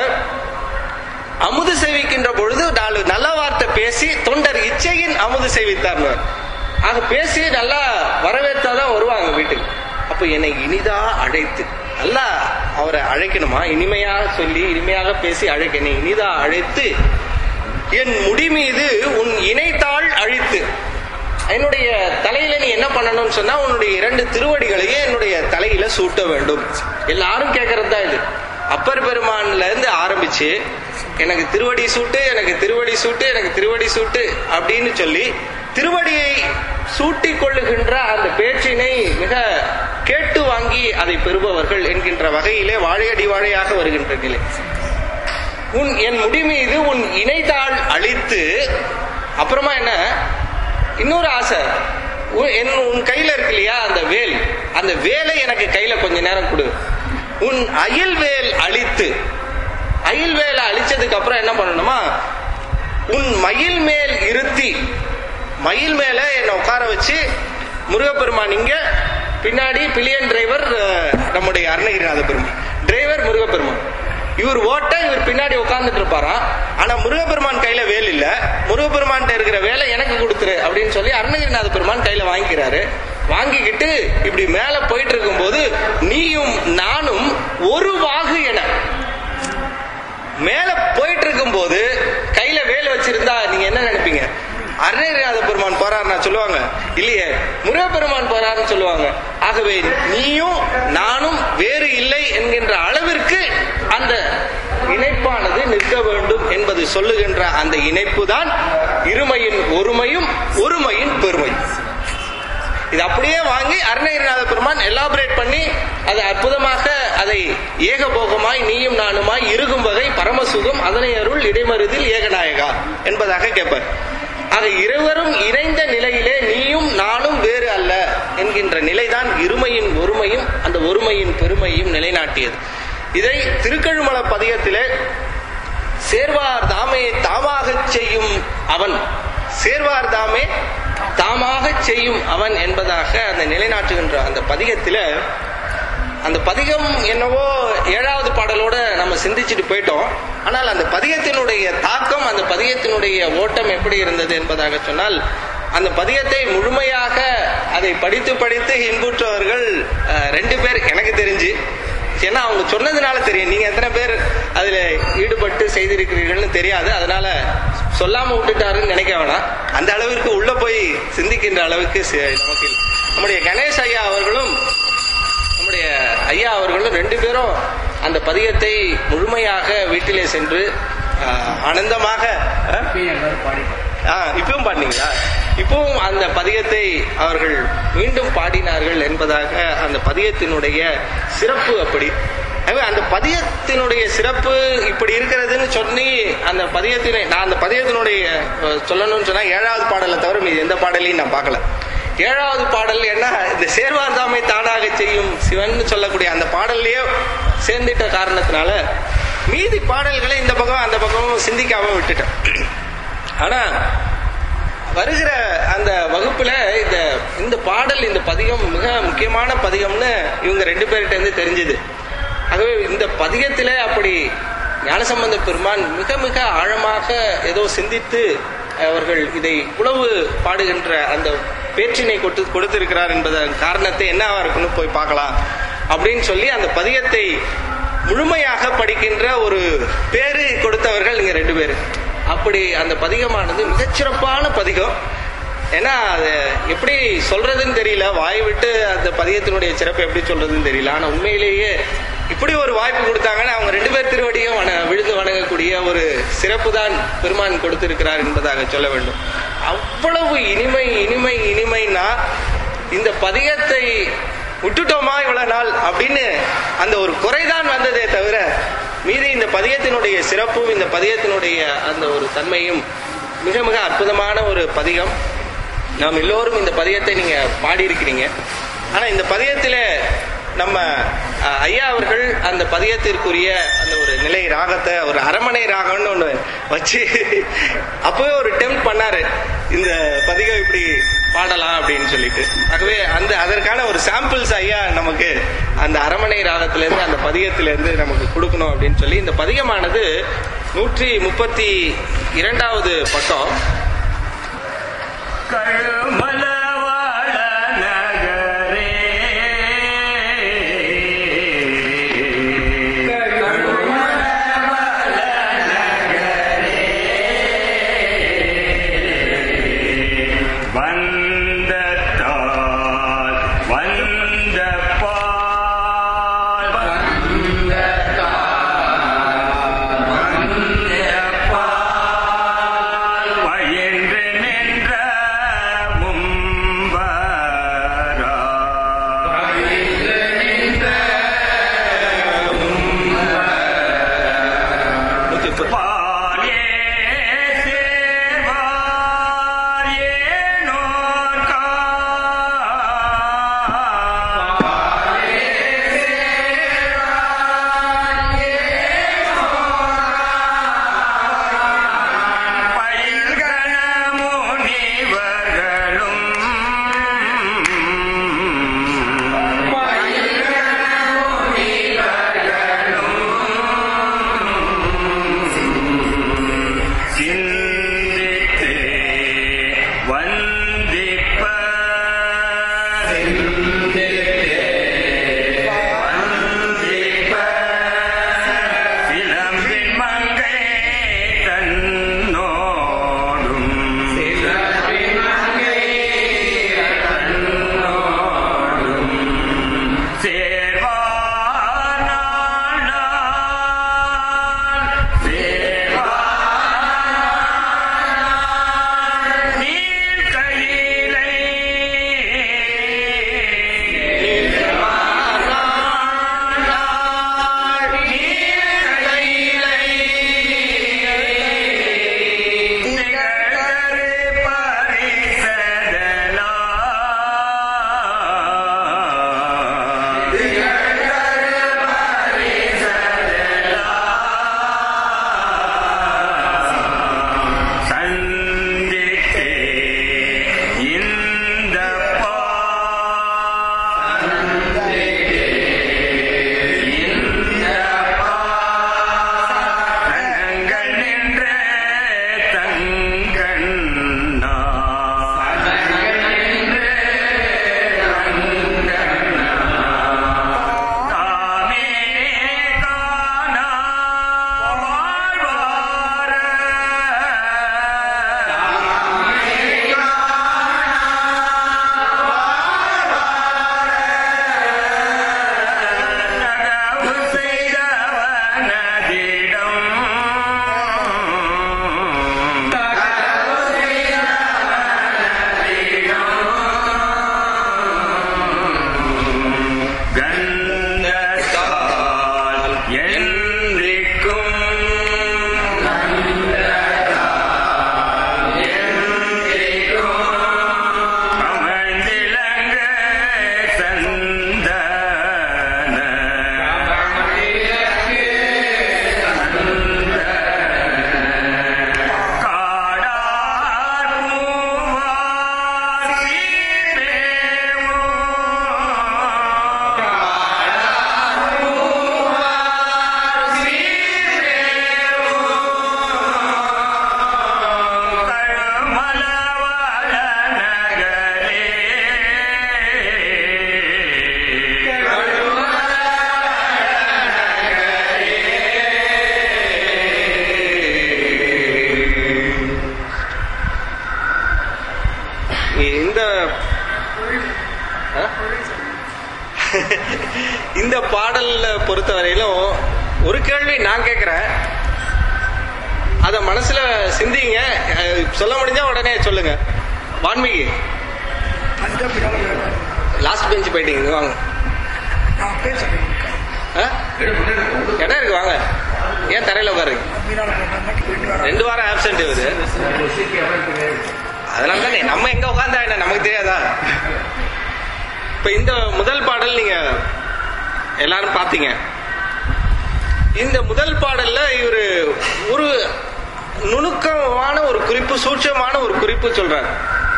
அமுது சேவிக்கின்ற பொழுது நாலு நல்ல வார்த்தை பேசி தொண்டர் இச்சையின் அமுது சேவித்தார் ஆக பேசி நல்லா வரவேற்றாதான் வருவாங்க வீட்டுக்கு அப்ப என்னை இனிதா அழைத்து நல்லா அவரை அழைக்கணுமா இனிமையாக சொல்லி இனிமையாக பேசி அழைக்க என்னை இனிதா அழைத்து என் முடி மீது உன் இணைத்தாள் அழித்து என்னுடைய தலையில நீ என்ன பண்ணணும்னு சொன்னா உன்னுடைய இரண்டு திருவடிகளையும் என்னுடைய தலையில சூட்ட வேண்டும் எல்லாரும் கேட்கறது தான் இது அப்பர் பெருமான்ல இருந்து ஆரம்பிச்சு எனக்கு திருவடி சூட்டு எனக்கு திருவடி சூட்டு எனக்கு திருவடி சூட்டு அப்படின்னு சொல்லி திருவடியை சூட்டி கொள்ளுகின்ற அந்த பேச்சினை மிக கேட்டு வாங்கி அதை பெறுபவர்கள் என்கின்ற வகையிலே வாழையடி வாழையாக வருகின்ற நிலை உன் என் முடி மீது உன் இணைத்தாள் அழித்து அப்புறமா என்ன இன்னொரு ஆசை உன் என் உன் கையில இருக்கு இல்லையா அந்த வேல் அந்த வேலை எனக்கு கையில கொஞ்ச நேரம் கொடு உன் அயில் வேல் அழித்து அயில் வேலை அழிச்சதுக்கு அப்புறம் என்ன பண்ணணுமா உன் மயில் மேல் இருத்தி மயில் மேல என்னை உட்கார வச்சு முருகப்பெருமான் இங்க பின்னாடி பில்லியன் டிரைவர் அஹ், நம்முடைய அருணகிரிநாத பெருமான் டிரைவர் முருகப்பெருமான் இவர் ஓட்ட இவர் பின்னாடி உட்கார்ந்துட்டு இருப்பாராம் ஆனா முருகப்பெருமான் கையில வேல் இல்ல முருகப்பெருமான்கிட்ட இருக்கிற வேலை எனக்கு கொடுத்துரு அப்படின்னு சொல்லி அருணகிரிநாத பெருமான் கையில வாங்கிக்கிறாரு வாங்கிக்கிட்டு இப்படி மேல போயிட்டு இருக்கும்போது நீயும் நானும் ஒரு வாகு என மேல போயிட்டு இருக்கும்போது கையில வேல் வச்சிருந்தா நீங்க என்ன நினைப்பீங்க அருணகிரிநாத பெருமான் போறாருன்னா சொல்லுவாங்க இல்லையே முருகப்பெருமான் போறாருன்னு சொல்லுவாங்க ஆகவே நீயும் நானும் வேறு இல்லை என்கின்ற அளவிற்கு அந்த இணைப்பானது நிற்க வேண்டும் என்பது சொல்லுகின்ற அந்த இணைப்பு தான் இருமையின் ஒருமையும் ஒருமையின் பெருமை இது அப்படியே வாங்கி அருணகிரிநாத பெருமான் எலாபரேட் பண்ணி அதை அற்புதமாக அதை ஏகபோகமாய் நீயும் நானுமாய் இருக்கும் வகை பரமசுகம் அதனை அருள் இடைமருதில் ஏகநாயகா என்பதாக கேட்பார் ஆக இருவரும் இணைந்த நிலையிலே நீயும் நானும் வேறு அல்ல என்கின்ற நிலைதான் இருமையின் ஒருமையும் அந்த ஒருமையின் பெருமையும் நிலைநாட்டியது இதை திருக்கழுமல பதிகத்திலே சேர்வார் தாமே தாமாகச் செய்யும் அவன் சேர்வார் தாமே தாமாகச் செய்யும் அவன் என்பதாக அந்த நிலைநாட்டுகின்ற அந்த பதிகத்தில அந்த பதிகம் என்னவோ ஏழாவது பாடலோட நம்ம சிந்திச்சுட்டு போயிட்டோம் ஆனால் அந்த பதிகத்தினுடைய தாக்கம் அந்த பதிகத்தினுடைய ஓட்டம் எப்படி இருந்தது என்பதாக சொன்னால் அந்த பதிகத்தை முழுமையாக அதை படித்து படித்து இன்புற்றவர்கள் அஹ், ரெண்டு பேர் எனக்கு தெரிஞ்சு ஏன்னா அவங்க சொன்னதுனால தெரியும் நீங்க எத்தனை பேர் அதுல ஈடுபட்டு செய்திருக்கிறீர்கள்னு தெரியாது அதனால சொல்லாம விட்டுட்டாருன்னு நினைக்க வேணாம் அந்த அளவிற்கு உள்ள போய் சிந்திக்கின்ற அளவுக்கு சி- நமக்கு இல்லை. நம்முடைய கணேஷ் ஐயா அவர்களும் நம்முடைய ஐயா அவர்களும் ரெண்டு பேரும் அந்த பதிகத்தை முழுமையாக வீட்டிலே சென்று ஆஹ், ஆனந்தமாக ஆஹ், ஆ, இப்பவும் பாடினீங்களா இப்பவும் அந்த பதிகத்தை அவர்கள் மீண்டும் பாடினார்கள் என்பதாக அந்த பதிகத்தினுடைய சிறப்பு அப்படி ஆகவே அந்த பதியத்தினுடைய சிறப்பு இப்படி இருக்கிறதுன்னு சொல்லி அந்த பதியத்தினை நான் அந்த பதியத்தினுடைய அஹ், சொல்லணும்னு சொன்னா ஏழாவது பாடலை தவிர மீது எந்த பாடலையும் நான் பார்க்கல ஏழாவது பாடல் என்ன இந்த சேர்வார் தாமை தானாக செய்யும் சிவன் சொல்லக்கூடிய அந்த பாடல்லையே சேர்ந்துட்ட காரணத்தினால மீதி பாடல்களை இந்த பக்கம் அந்த பக்கமும் சிந்திக்காம விட்டுட்டேன் ஆனா வருகிற அந்த வகுப்புல இந்த இந்த பாடல் இந்த பதிகம் மிக முக்கியமான பதிகம்னு இவங்க ரெண்டு பேர்கிட்ட இருந்து தெரிஞ்சது ஆகவே இந்த பதிகத்திலே அப்படி ஞானசம்பந்த பெருமான் மிக மிக ஆழமாக ஏதோ சிந்தித்து அவர்கள் இதை உளவு பாடுகின்ற அந்த பேற்றினை கொட்டு கொடுத்திருக்கிறார் என்பதன் காரணத்தை என்னவா இருக்குன்னு போய் பார்க்கலாம் அப்படின்னு சொல்லி அந்த பதிகத்தை முழுமையாக படிக்கின்ற ஒரு பேரு கொடுத்தவர்கள் இங்க ரெண்டு பேரு அப்படி அந்த பதிகமானது மிகச்சிறப்பான பதிகம் ஏன்னா அது எப்படி சொல்றதுன்னு தெரியல வாய் விட்டு அந்த பதியத்தினுடைய சிறப்பு எப்படி சொல்றதுன்னு தெரியல ஆனா உண்மையிலேயே இப்படி ஒரு வாய்ப்பு கொடுத்தாங்கன்னா அவங்க ரெண்டு பேர் திருவடியும் வண விழுந்து வணங்கக்கூடிய ஒரு சிறப்பு தான் பெருமான் கொடுத்திருக்கிறார் என்பதாக சொல்ல வேண்டும் அவ்வளவு இனிமை இனிமை இனிமைனா இந்த பதியத்தை விட்டுட்டோமா இவ்வளவு நாள் அப்படின்னு அந்த ஒரு குறைதான் வந்ததே தவிர மீதி இந்த பதியத்தினுடைய சிறப்பும் இந்த பதியத்தினுடைய அந்த ஒரு தன்மையும் மிக மிக அற்புதமான ஒரு பதிகம் நாம் எல்லோரும் இந்த பதியத்தை நீங்க பாடியிருக்கிறீங்க ஆனா இந்த பதியத்தில நம்ம அஹ், ஐயா அவர்கள் அந்த பதியத்திற்குரிய அந்த ஒரு நிலை ராகத்தை ஒரு அரமனை ராகம்னு ஒண்ணு வச்சு அப்பவே ஒரு டெம்ப் பண்ணாரு இந்த பதிகம் இப்படி பாடலாம் அப்படின்னு சொல்லிட்டு ஆகவே அந்த அதற்கான ஒரு சாம்பிள்ஸ் ஐயா நமக்கு அந்த அரமனை ராகத்துல இருந்து அந்த பதிகத்தில இருந்து நமக்கு கொடுக்கணும் அப்படின்னு சொல்லி இந்த பதிகமானது நூற்றி முப்பத்தி இரண்டாவது பக்கம் கழுமலவாழ நகரே வந்த தால் வந்த பால் வந்த பால் வயின்று நின்ற மும் ஆ? இந்த பாடல்ல பொறுத்தவரையிலும் ஒரு கேள்வி நான் கேட்கிறேன் அத மனசுல சிந்திங்க அஹ், சொல்ல முடிஞ்சா உடனே சொல்லுங்க வான்மீகி அதுதான் பின்னால போயிடுவாங்க. லாஸ்ட் பெஞ்ச் போயிட்டீங்க இங்க வாங்க நான் பேசுறேன் ஆ? இடம் இருக்கு வாங்க ஏன் தரையில உட்காருங்க பின்னால போயிட்டா மட்டும் போயிட்டு வரேன் ரெண்டு வாரம் ஆப்சென்ட் இவரு அதனால தானே நம்ம எங்க உட்கார்ந்தா என்ன நமக்கு தெரியாதா இப்ப இந்த முதல் பாடல் நீங்க எல்லாரும் பாத்தீங்க இந்த முதல் பாடல்ல இவரு ஒரு நுணுக்கமான ஒரு குறிப்பு சூட்சமான ஒரு குறிப்பு சொல்றாரு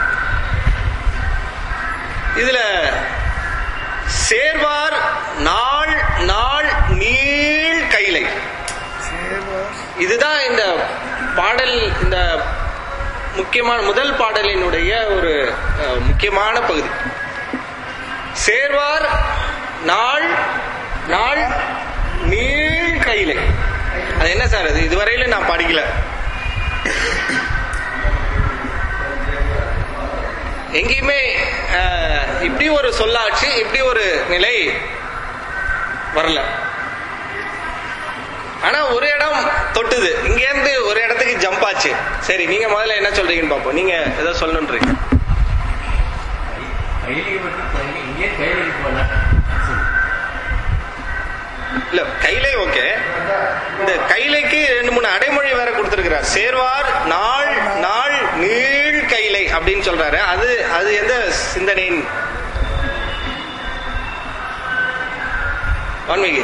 இதுல சேர்வார் நாள் நாள் நீள் கைலை சேவா இதுதான் இந்த பாடல் இந்த முக்கியமான முதல் பாடலினுடைய ஒரு அஹ், முக்கியமான பகுதி சேர்வார் நாள் நாள் நீள் கையிலை அது என்ன சார் அது இதுவரையில நான் படிக்கல எங்கேயுமே அஹ், இப்படி ஒரு சொல்லாட்சி இப்படி ஒரு நிலை வரல ஆனா ஒரு இடம் தொட்டுது இங்க இருந்து ஒரு இடத்துக்கு ஜம்ப் ஆச்சு சரி நீங்க முதல்ல என்ன சொல்றீங்கன்னு பாப்போம் நீங்க ஏதோ சொல்லணுன்றீங்க கைலிக்கு மட்டும் போய் இங்கே கைலிக்கு போகலாம் இல்ல கைலை ஓகே இந்த கைலைக்கு ரெண்டு மூணு அடைமொழி வேற கொடுத்திருக்கிறார் சேர்வார் நாள் நாள் நீள் கைலை அப்படின்னு சொல்றாரு அது அது எந்த சிந்தனையின் வான்மீகி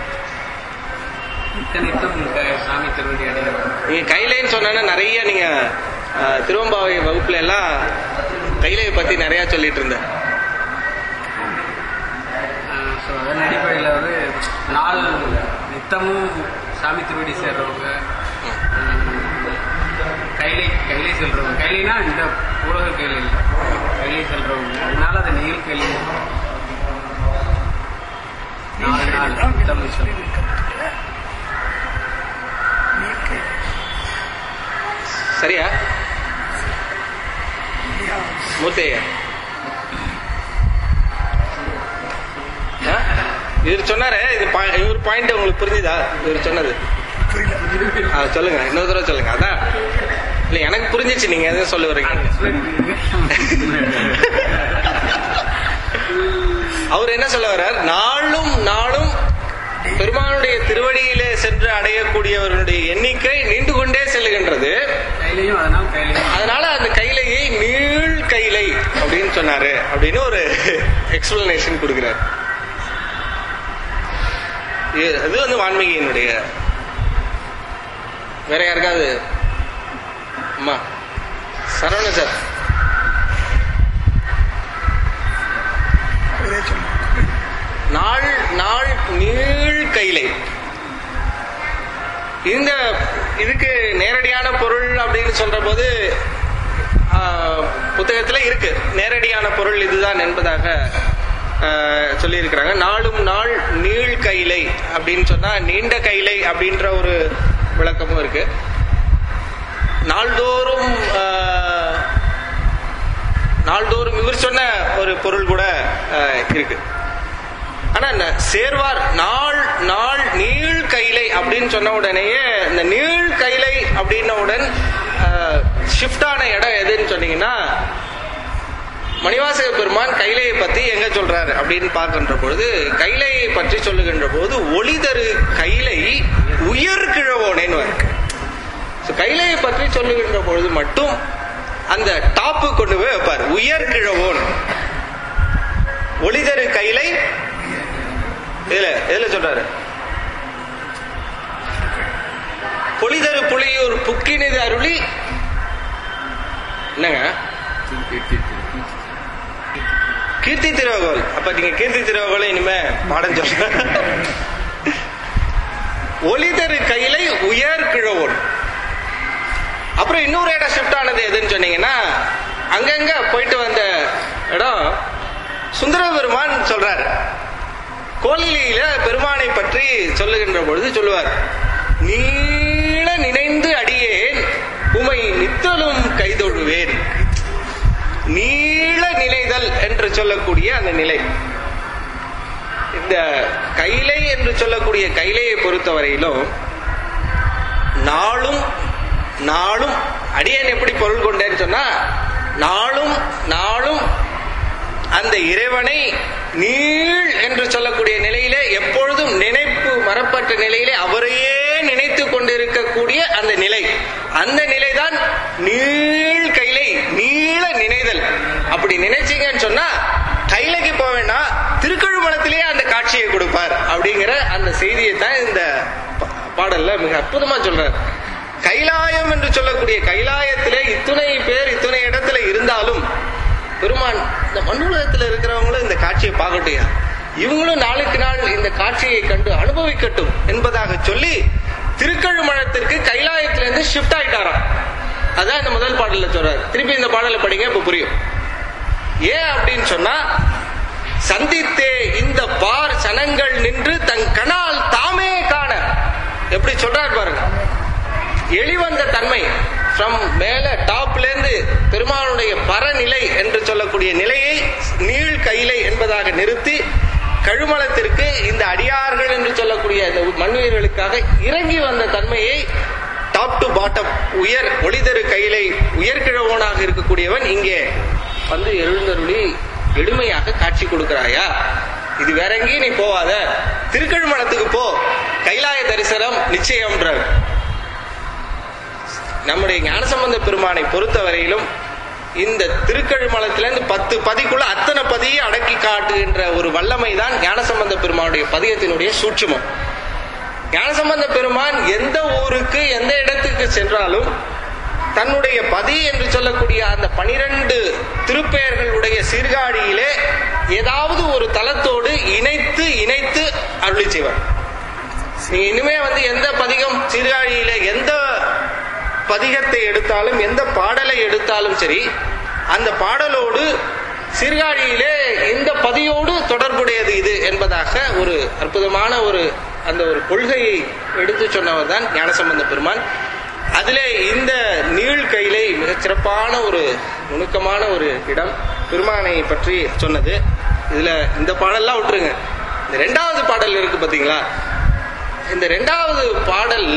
நித்தம் சாமி திருவடி அடையும் நீங்க கைலைன்னு சொன்னா நிறைய நீங்க அஹ், திருவம்பாவை வகுப்புல எல்லாம் கைலையை பத்தி நிறைய சொல்லிட்டு இருந்தேன் ஸோ அதன் அடிப்படையில் வந்து நாள் நித்தமும் சாமி திருவடி சேர்றவங்க உம், கைலை கைலை செல்றவங்க கைலைனா இந்த உலக கைலை இல்லை கைலை செல்றவங்க அதனால அது நீள் கைலை நாலு நாள் நித்தம் சொல்லுங்க சரியா மூர்த்தையா ஆ? இவர் சொன்னாரு இது பா- இவர் பாயிண்ட் உங்களுக்கு புரிஞ்சுதா இவர் சொன்னது ஆ, சொல்லுங்க இன்னொரு தடவை சொல்லுங்க அதான் இல்ல எனக்கு புரிஞ்சிச்சு நீங்க எதுவும் சொல்ல வரீங்க அவர் என்ன சொல்ல வர்றார் நாளும் நாளும் பெருமானுடைய திருவடியிலே சென்று அடையக்கூடியவர்களுடைய எண்ணிக்கை நீண்டு கொண்டே செல்லுகின்றது கைலையும் அதனால் கைலையும் அதனால அந்த கைலையை நீள் கைலை அப்படின்னு சொன்னாரு அப்படின்னு ஒரு எக்ஸ்பிளனேஷன் கொடுக்கிறார் இது- அது வந்து வான்மீகியினுடைய வேற யாருக்காவது அம்மா சரவண சார் அவரே சொல்லுங்க நாள் நாள் நீள் கைலை இந்த இதுக்கு நேரடியான பொருள் அப்படின்னு சொல்ற போது ஆஹ், புத்தகத்துல இருக்கு நேரடியான பொருள் இதுதான் என்பதாக ஆஹ், சொல்லியிருக்கிறாங்க நாளும் நாள் நீள் கைலை அப்படின்னு சொன்னா நீண்ட கைலை அப்படின்ற ஒரு விளக்கமும் இருக்கு நாள்தோறும் ஆஹ், நாள்தோறும் இவர் சொன்ன ஒரு பொருள் கூட ஆஹ், இருக்கு ஆனா இந்த சேர்வார் நாள் நாள் நீள் கைலை அப்படின்னு சொன்ன உடனேயே இந்த நீள் கைலை அப்படின்னவுடன் ஷிஃப்ட் ஆன இடம் எதுன்னு சொன்னீங்கன்னா மணிவாசக பெருமான் கைலையை பத்தி எங்க சொல்றாரு அப்படின்னு பார்க்கின்ற பொழுது கைலையை பற்றி சொல்லுகின்ற போது ஒளிதரு கைலை உயர் கிழவோனேன்னு வருது. So, கைலையை பற்றி சொல்லுகின்ற பொழுது மட்டும் அந்த டாப்பு கொண்டு போய் வைப்பார் உயர் கிழவோன் ஒளிதரு கைலை இதுல எதுல சொல்றாரு பொலிதரு புலியூர் புக்கினிது அருளி என்னங்க கீர்த்தி திருவகோல் அப்ப நீங்க கீர்த்தி திருவகோலை இனிமே பாடம் சொல்ல ஒளிதரு கையிலை உயர் கிழவோன் அப்புறம் இன்னொரு இடம் ஷிஃப்ட் ஆனது எதுன்னு சொன்னீங்கன்னா அங்கங்க போயிட்டு வந்த இடம் சுந்தர பெருமான் சொல்றாரு கோலிலியில பெருமானை பற்றி சொல்லுகின்ற பொழுது சொல்லுவார் நீள நினைந்து அடியேன் உமை நித்தலும் கைதொழுவேன் நீள நினைதல் என்று சொல்லக்கூடிய அந்த நிலை இந்த கைலை என்று சொல்லக்கூடிய கைலையை பொறுத்தவரையிலும் நாளும் நாளும் அடியன் எப்படி பொருள் கொண்டேன்னு சொன்னா நாளும் நாளும் அந்த இறைவனை நீள் என்று சொல்லக்கூடிய நிலையிலே எப்பொழுதும் நினைப்பு மறப்பட்ட நிலையிலே அவரையே நினைத்து கொண்டிருக்கக்கூடிய அந்த நிலை அந்த நிலைதான் நீள் கைலை நீள நினைதல் அப்படி நினைச்சீங்கன்னு சொன்னா கைலைக்கு போக வேண்டாம் திருக்கழுமலத்திலேயே அந்த காட்சியை கொடுப்பார் அப்படிங்கிற அந்த செய்தியை தான் இந்த பா- பாடல்ல மிக அற்புதமா சொல்றார் கைலாயம் என்று சொல்லக்கூடிய கைலாயத்திலே இத்துணை பேர் இத்துணை இடத்துல இருந்தாலும் பெருமான் இந்த மண்ணுலகத்தில் இருக்கிறவங்களும் இந்த காட்சியை பார்க்கட்டும் இவங்களும் நாளுக்கு நாள் இந்த காட்சியை கண்டு அனுபவிக்கட்டும் என்பதாக சொல்லி திருக்கழுமழத்திற்கு கைலாயத்திலிருந்து ஷிஃப்ட் ஆயிட்டாராம் அதான் இந்த முதல் பாடல்ல சொல்றாரு திருப்பி இந்த பாடலை படிங்க இப்ப புரியும் ஏன் அப்படின்னு சொன்னா சந்தித்தே இந்த பார் சனங்கள் நின்று தன் கணால் தாமே காண எப்படி சொல்றார் பாருங்க எளிவந்த தன்மை ஃப்ரம் மேல டாப்ல இருந்து பெருமானுடைய பரநிலை என்று சொல்லக்கூடிய நிலையை நீள் கைலை என்பதாக நிறுத்தி கழுமலத்திற்கு இந்த அடியார்கள் என்று சொல்லக்கூடிய இந்த மண்ணுயிர்களுக்காக இறங்கி வந்த தன்மையை டாப் டு பாட்டம் உயர் ஒளிதரு கையிலை உயர்கிழவனாக இருக்கக்கூடியவன் இங்கே வந்து எழுந்தருளி எளிமையாக காட்சி கொடுக்கிறாயா இது வேற எங்கேயும் நீ போவாத திருக்கழுமலத்துக்கு போ கைலாய தரிசனம் நிச்சயம்ன்றார் நம்முடைய ஞானசம்பந்த பெருமானை பொறுத்தவரையிலும் இந்த திருக்கழுமலத்திலிருந்து பத்து பதிக்குள்ள அத்தனை பதியை அடக்கி காட்டுகின்ற ஒரு வல்லமை தான் ஞானசம்பந்த பெருமானுடைய பதியத்தினுடைய சூட்சுமம் ஞானசம்பந்த பெருமான் எந்த ஊருக்கு எந்த இடத்துக்கு சென்றாலும் தன்னுடைய பதி என்று சொல்லக்கூடிய அந்த பனிரெண்டு திருப்பெயர்களுடைய சீர்காழியிலே ஏதாவது ஒரு தலத்தோடு இணைத்து இணைத்து அருளி செய்வார் நீ இனிமே வந்து எந்த பதிகம் சீர்காழியிலே எந்த பதிகத்தை எடுத்தாலும் எந்த பாடலை எடுத்தாலும் சரி அந்த பாடலோடு சீர்காழியிலே இந்த பதியோடு தொடர்புடையது இது என்பதாக ஒரு அற்புதமான ஒரு அந்த ஒரு கொள்கையை எடுத்து சொன்னவர் தான் ஞானசம்பந்த பெருமான் அதிலே இந்த நீள் கையிலே மிகச் சிறப்பான ஒரு நுணுக்கமான ஒரு இடம் பெருமானை பற்றி சொன்னது இதுல இந்த பாடல்லாம் விட்டுருங்க இந்த ரெண்டாவது பாடல் இருக்கு பாத்தீங்களா இந்த ரெண்டாவது பாடல்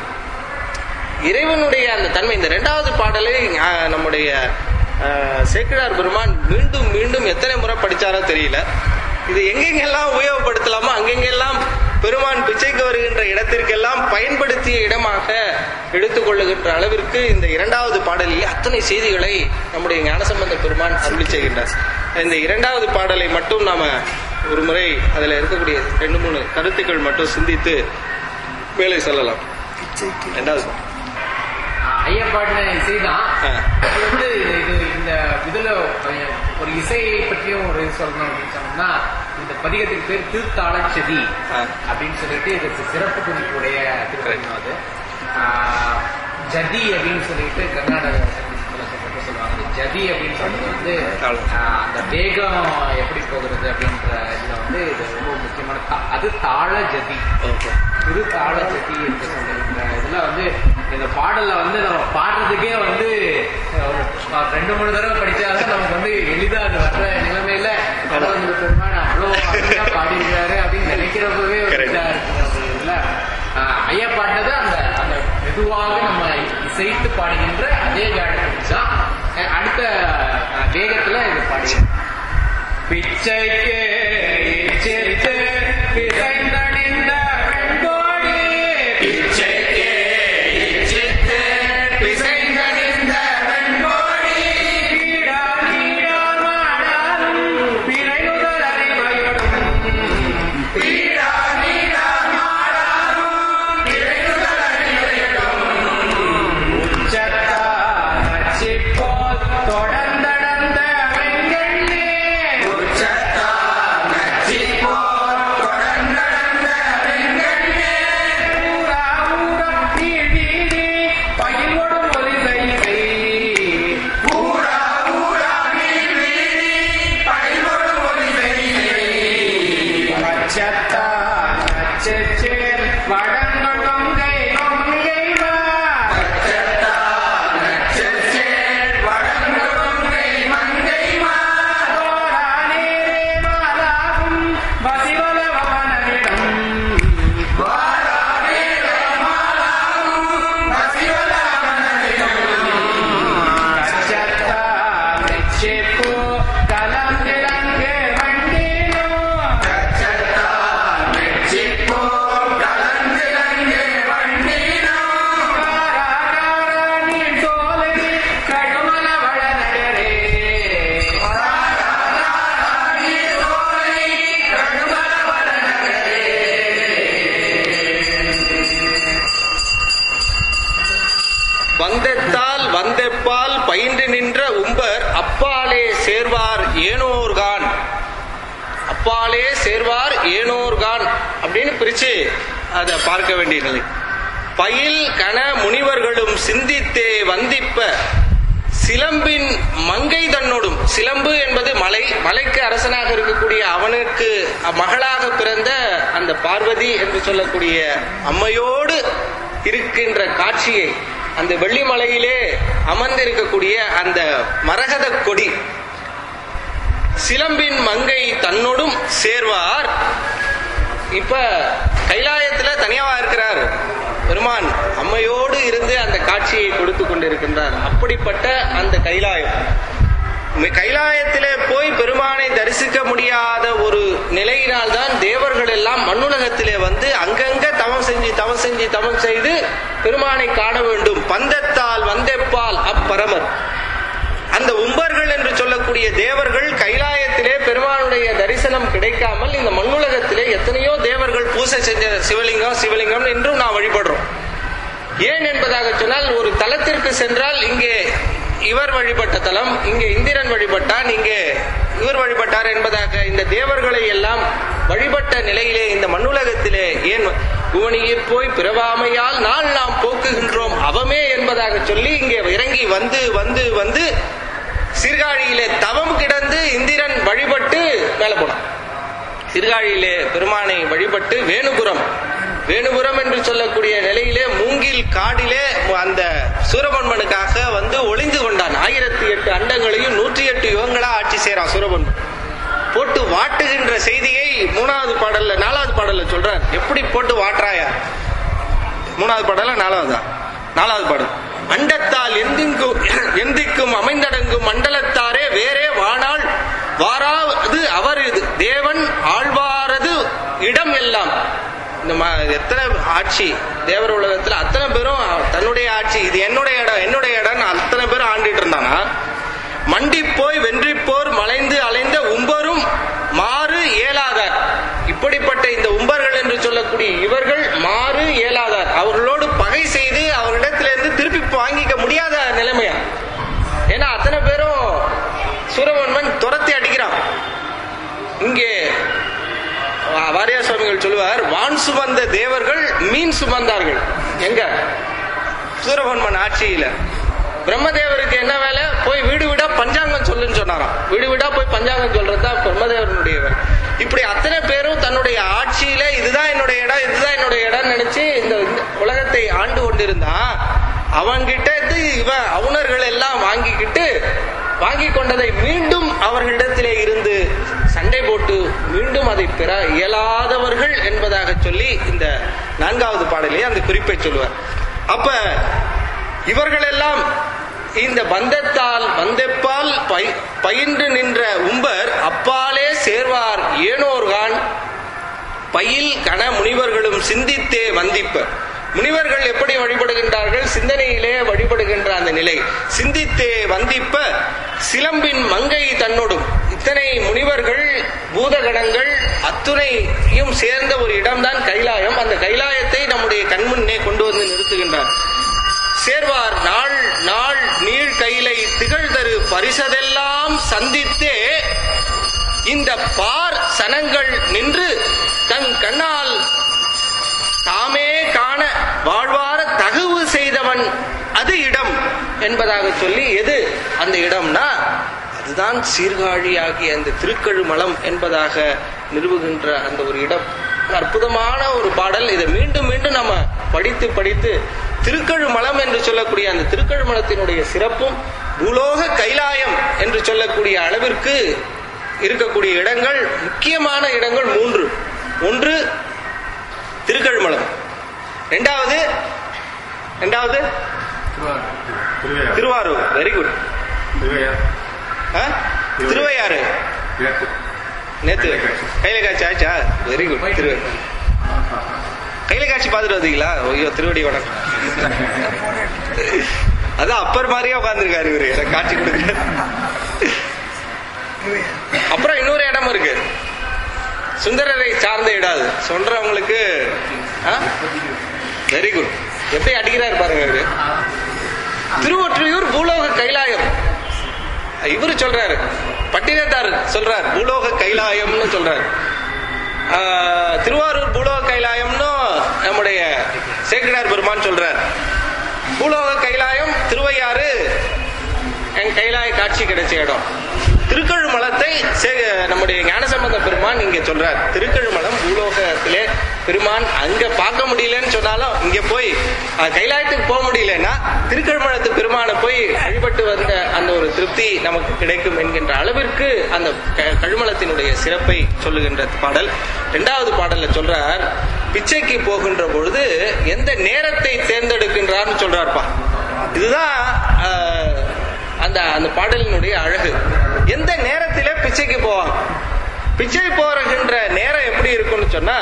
இறைவனுடைய அந்த தன்மை இந்த ரெண்டாவது பாடலை ஆஹ், நம்முடைய ஆஹ், சேக்கிழார் பெருமான் மீண்டும் மீண்டும் எத்தனை முறை படிச்சாரோ தெரியல இது எங்கெங்கெல்லாம் உபயோகப்படுத்தலாமோ அங்கெங்கெல்லாம் பெருமான் பிச்சைக்கு வருகின்ற இடத்திற்கெல்லாம் பயன்படுத்திய இடமாக எடுத்துக்கொள்ளுகின்ற அளவிற்கு இந்த இரண்டாவது பாடலில் அத்தனை செய்திகளை நம்முடைய ஞானசம்பந்த பெருமான் அருளி செய்கின்றார் இந்த இரண்டாவது பாடலை மட்டும் நாம ஒரு முறை அதுல இருக்கக்கூடிய ரெண்டு மூணு கருத்துக்கள் மட்டும் சிந்தித்து மேலே செல்லலாம் பிச்சைக்கு ரெண்டாவது பாடல். ஐயப்பாட்டின இசைதான் ஆ. இது வந்து இது இது இந்த இதுல ஒரு இசையை பற்றியும் ஒரு இது சொல்லணும் அப்படின்னு சொன்னோம்னா இந்த பதிகத்துக்கு பேர் திருத்தாளச்செதி ஆ. அப்படின்னு சொல்லிட்டு இதுக்கு சிறப்பு குறிப்புடைய திருப்பதிகம் அது ஆ, ஜதி அப்படின்னு சொல்லிட்டு கர்நாடக சொல்லப்பட்டு சொல்லுவாங்க இந்த ஜதி அப்படின்னு சொல்றது வந்து தாளம். ஆ, அந்த வேகம் எப்படி போகிறது அப்படின்ற இதுல வந்து இது ரொம்ப முக்கியமான தா- அது தாள ஜதி ஓகே திரு தாள ஜதி என்று சொல்லுகின்ற இதுல வந்து இந்த பாடல்ல வந்து நம்ம பாடுறதுக்கே வந்து ஒரு ரெண்டு மூணு தடவை படிச்சாதான் நமக்கு வந்து எளிதா அது வர்ற நிலைமையில கடவுள் பெருமாள் அவ்வளோ அருமையா பாடியிருக்காரு அப்படின்னு நினைக்கிறப்பவே ஒரு Correct. இதா இருக்கு அந்த இதுல ஆஹ், ஐயா பாடினது அந்த அந்த மெதுவாக நம்ம இசைத்து பாடுகின்ற அதே வேடத்துக்கு தான் அஹ், அடுத்த அஹ், வேகத்துல இது பாடி பிச்சைக்கு இச்சித்து பிறந்தணிந்த வெண்கோடி பிச்சைக்கு இச்சித்து பிசைந்தணிந்த வெண்கோடி பீடா பீடா மாடாலும் பிறையுதல் அறிவையோடும் பீடா பீடா மாடாலும் பிறையுதல் அறிவையோடும் உச்சத்தா நச்சிப்போல் தொடர்ந்தடந்த வெங்கண்ணே உச்சத்தா நச்சிப்போல் தொடர்ந்தடந்த வந்தெத்தால் வந்தெப்பால் பயின்று நின்ற உம்பர் அப்பாலே சேர்வார் ஏனோர்கான் அப்பாலே சேர்வார் ஏனோர்கான் அப்படின்னு பிரிச்சு அதை பார்க்க வேண்டிய நிலை பயில் கன முனிவர்களும் சிந்தித்தே வந்திப்ப சிலம்பின் மங்கை தன்னோடும் சிலம்பு என்பது மலை மலைக்கு அரசனாக இருக்கக்கூடிய அவனுக்கு மகளாக பிறந்த அந்த பார்வதி என்று சொல்லக்கூடிய அம்மையோடு இருக்கின்ற காட்சியை அந்த வெள்ளிமலையிலே அமர்ந்திருக்கக்கூடிய அந்த மரகத கொடி சிலம்பின் மங்கை தன்னோடும் சேர்வார் இப்ப கைலாயத்துல தனியாவா இருக்கிறார் பெருமான் அம்மையோடு இருந்து அந்த காட்சியை கொடுத்து கொண்டிருக்கின்றார் அப்படிப்பட்ட அந்த கைலாயம் மி- கைலாயத்திலே போய் பெருமானை தரிசிக்க முடியாத ஒரு நிலையினால்தான் தேவர்கள் எல்லாம் மண்ணுலகத்திலே வந்து அங்கங்க தவம் செஞ்சு தவம் செஞ்சு தவம் செய்து பெருமானை காண வேண்டும் பந்தத்தால் வந்தெப்பால் அப்பரமர் அந்த உம்பர்கள் என்று சொல்லக்கூடிய தேவர்கள் கைலாயத்திலே பெருமானுடைய தரிசனம் கிடைக்காமல் இந்த மண்ணுலகத்திலே எத்தனையோ தேவர்கள் பூசை செஞ்ச சிவலிங்கம் சிவலிங்கம் என்றும் நாம் வழிபடுறோம் ஏன் என்பதாக சொன்னால் ஒரு தலத்திற்கு சென்றால் இங்கே இவர் வழிபட்ட தலம் இங்கே இந்திரன் வழிபட்டான் இங்கே இவர் வழிபட்டார் என்பதாக இந்த தேவர்களை எல்லாம் வழிபட்ட நிலையிலே இந்த மண்ணுலகத்திலே ஏன் புவனியிற் போய் பிறவாமையால் நாள் நாம் போக்குகின்றோம் அவமே என்பதாக சொல்லி இங்கே இறங்கி வந்து வந்து வந்து சீர்காழியிலே தவம் கிடந்து இந்திரன் வழிபட்டு மேலே போனான் சீர்காழியிலே பெருமானை வழிபட்டு வேணுபுரம் வேணுபுரம் என்று சொல்லக்கூடிய நிலையிலே மூங்கில் காடிலே அந்த சூரபன்மனுக்காக வந்து ஒளிந்து கொண்டான் ஆயிரத்தி எட்டு அண்டங்களையும் நூற்றி எட்டு யுகங்களா ஆட்சி செய்யறான் சூரபன்மன் போட்டு வாட்டுகின்ற செய்தியை மூணாவது பாடல்ல நாலாவது பாடல்ல சொல்றார் எப்படி போட்டு வாட்டுறாயா மூணாவது பாடல நாலாவதா நாலாவது பாடல் அண்டத்தால் எந்திங்கும் எந்திக்கும் அமைந்தடங்கும் மண்டலத்தாரே வேறே வானால் வாராது அவர் இது தேவன் ஆழ்வாரது இடம் எல்லாம் இந்த ம- எத்தனை ஆட்சி தேவர் உலகத்துல அத்தனை பேரும் தன்னுடைய ஆட்சி இது என்னுடைய இடம் என்னுடைய இடம் அத்தனை பேரும் ஆண்டுட்டு இருந்தானா மண்டி போய் வென்றிப்போர் மலைந்து அலைந்த உம்பரும் மாறு இயலாதார் இப்படிப்பட்ட இந்த உம்பர்கள் என்று சொல்லக்கூடிய இவர்கள் மாறு இயலாதார் அவர்களோடு பகை செய்து அவர்களிடத்திலிருந்து திருப்பி வாங்கிக்க முடியாத நிலைமையா ஏன்னா அத்தனை பேரும் சூரவன்மன் துரத்தி அடிக்கிறான் இங்கே வா- வாரியார் சுவாமிகள் சொல்லுவார் வான் சுமந்த தேவர்கள் மீன் சுமந்தார்கள் எங்க சூரபன்மன் ஆட்சியில பிரம்மதேவருக்கு என்ன வேலை போய் வீடு வீடா பஞ்சாங்கம் சொல்லுன்னு சொன்னாராம் வீடு வீடா போய் பஞ்சாங்கம் சொல்றதுதான் பிரம்மதேவனுடைய வேலை இப்படி அத்தனை பேரும் தன்னுடைய ஆட்சியில இதுதான் என்னுடைய இடம் இதுதான் என்னுடைய இடம் நினைச்சு இந்த இந்த உலகத்தை ஆண்டு கொண்டிருந்தான் அவன்கிட்ட இருந்து இவன் அவுணர்கள் எல்லாம் வாங்கிக்கிட்டு வாங்கி கொண்டதை மீண்டும் அவர்களிடத்திலே இருந்து சண்டை போட்டு மீண்டும் அதை பெற இயலாதவர்கள் என்பதாக சொல்லி இந்த நான்காவது பாடலே அந்த குறிப்பை சொல்லுவார் அப்ப இவர்களெல்லாம் இந்த பந்தத்தால் வந்தெப்பால் பை- பயின்று நின்ற உம்பர் அப்பாலே சேர்வார் ஏனோர்கான் பயில் கன முனிவர்களும் சிந்தித்தே வந்திப்பர் முனிவர்கள் எப்படி வழிபடுகின்றார்கள் சிந்தனையிலே வழிபடுகின்ற அந்த நிலை சிந்தித்தே வந்திப்ப சிலம்பின் மங்கை தன்னோடும் இத்தனை முனிவர்கள் பூதகணங்கள் அத்துணையும் சேர்ந்த ஒரு இடம்தான் கைலாயம் அந்த கைலாயத்தை நம்முடைய கண்முன்னே கொண்டு வந்து நிறுத்துகின்றார் சேர்வார் நாள் நாள் நீள் கையிலை திகழ்தரு பரிசதெல்லாம் சந்தித்தே இந்த பார் சனங்கள் நின்று தன் கண்ணால் தாமே காண வாழ்வார தகவு செய்தவன் அது இடம் என்பதாக சொல்லி எது அந்த இடம்னா அதுதான் சீர்காழியாகிய அந்த திருக்கழுமலம் என்பதாக நிறுவுகின்ற அந்த ஒரு இடம் அற்புதமான ஒரு பாடல் இதை மீண்டும் மீண்டும் நம்ம படித்து படித்து திருக்கழுமலம் என்று சொல்லக்கூடிய அந்த திருக்கழுமலத்தினுடைய சிறப்பும் பூலோக கைலாயம் என்று சொல்லக்கூடிய அளவிற்கு இருக்கக்கூடிய இடங்கள் முக்கியமான இடங்கள் மூன்று ஒன்று திருக்கழுமலம் ரெண்டாவது ரெண்டாவது திருவையாறு திருவாரூர் வெரி குட் திருவையாறு திருவையாறு கிழக்கு நேத்து கையில காட்சி ஆச்சா வெரி குட் திரு கையில காட்சி பார்த்துட்டு வந்தீங்களா ஐயோ திருவடி வணக்கம் அதான் அப்பர் மாதிரியே உட்காந்துருக்காரு இவரு எனக்கு காட்சி கொடுக்க அப்புறம் இன்னொரு இடம் இருக்கு சுந்தரரை சார்ந்த இடம் அது சொல்றவங்களுக்கு வெரி குட் எப்படி அடிக்கிறாரு பாருங்க இவரு திருவொற்றியூர் பூலோக கைலாயம் இவரு சொல்றாரு பட்டினத்தார் சொல்றார் பூலோக கைலாயம்னு சொல்றாரு ஆஹ், திருவாரூர் பூலோக கைலாயம்னு நம்முடைய சேக்கிடார் பெருமான் சொல்றார் பூலோக கைலாயம் திருவையாறு என் கைலாய காட்சி கிடைச்ச இடம் திருக்கழுமலத்தை சே- நம்முடைய ஞானசம்பந்த பெருமான் இங்க சொல்றார் திருக்கழுமலம் பூலோகத்திலே பெருமான் அங்க பார்க்க முடியலன்னு சொன்னாலும் இங்க போய் அஹ், கைலாயத்துக்கு போக முடியலன்னா திருக்கழுமலத்து பெருமானை போய் வழிபட்டு வந்த அந்த ஒரு திருப்தி நமக்கு கிடைக்கும் என்கின்ற அளவிற்கு அந்த க- கழுமலத்தினுடைய சிறப்பை சொல்லுகின்ற பாடல் இரண்டாவது பாடல்ல சொல்றார் பிச்சைக்கு போகின்ற பொழுது எந்த நேரத்தை தேர்ந்தெடுக்கின்றார்னு சொல்றார்ப்பா இதுதான் அஹ், அந்த அந்த பாடலினுடைய அழகு எந்த நேரத்தில பிச்சைக்கு போவாங்க பிச்சை போறகின்ற நேரம் எப்படி இருக்கும்னு சொன்னா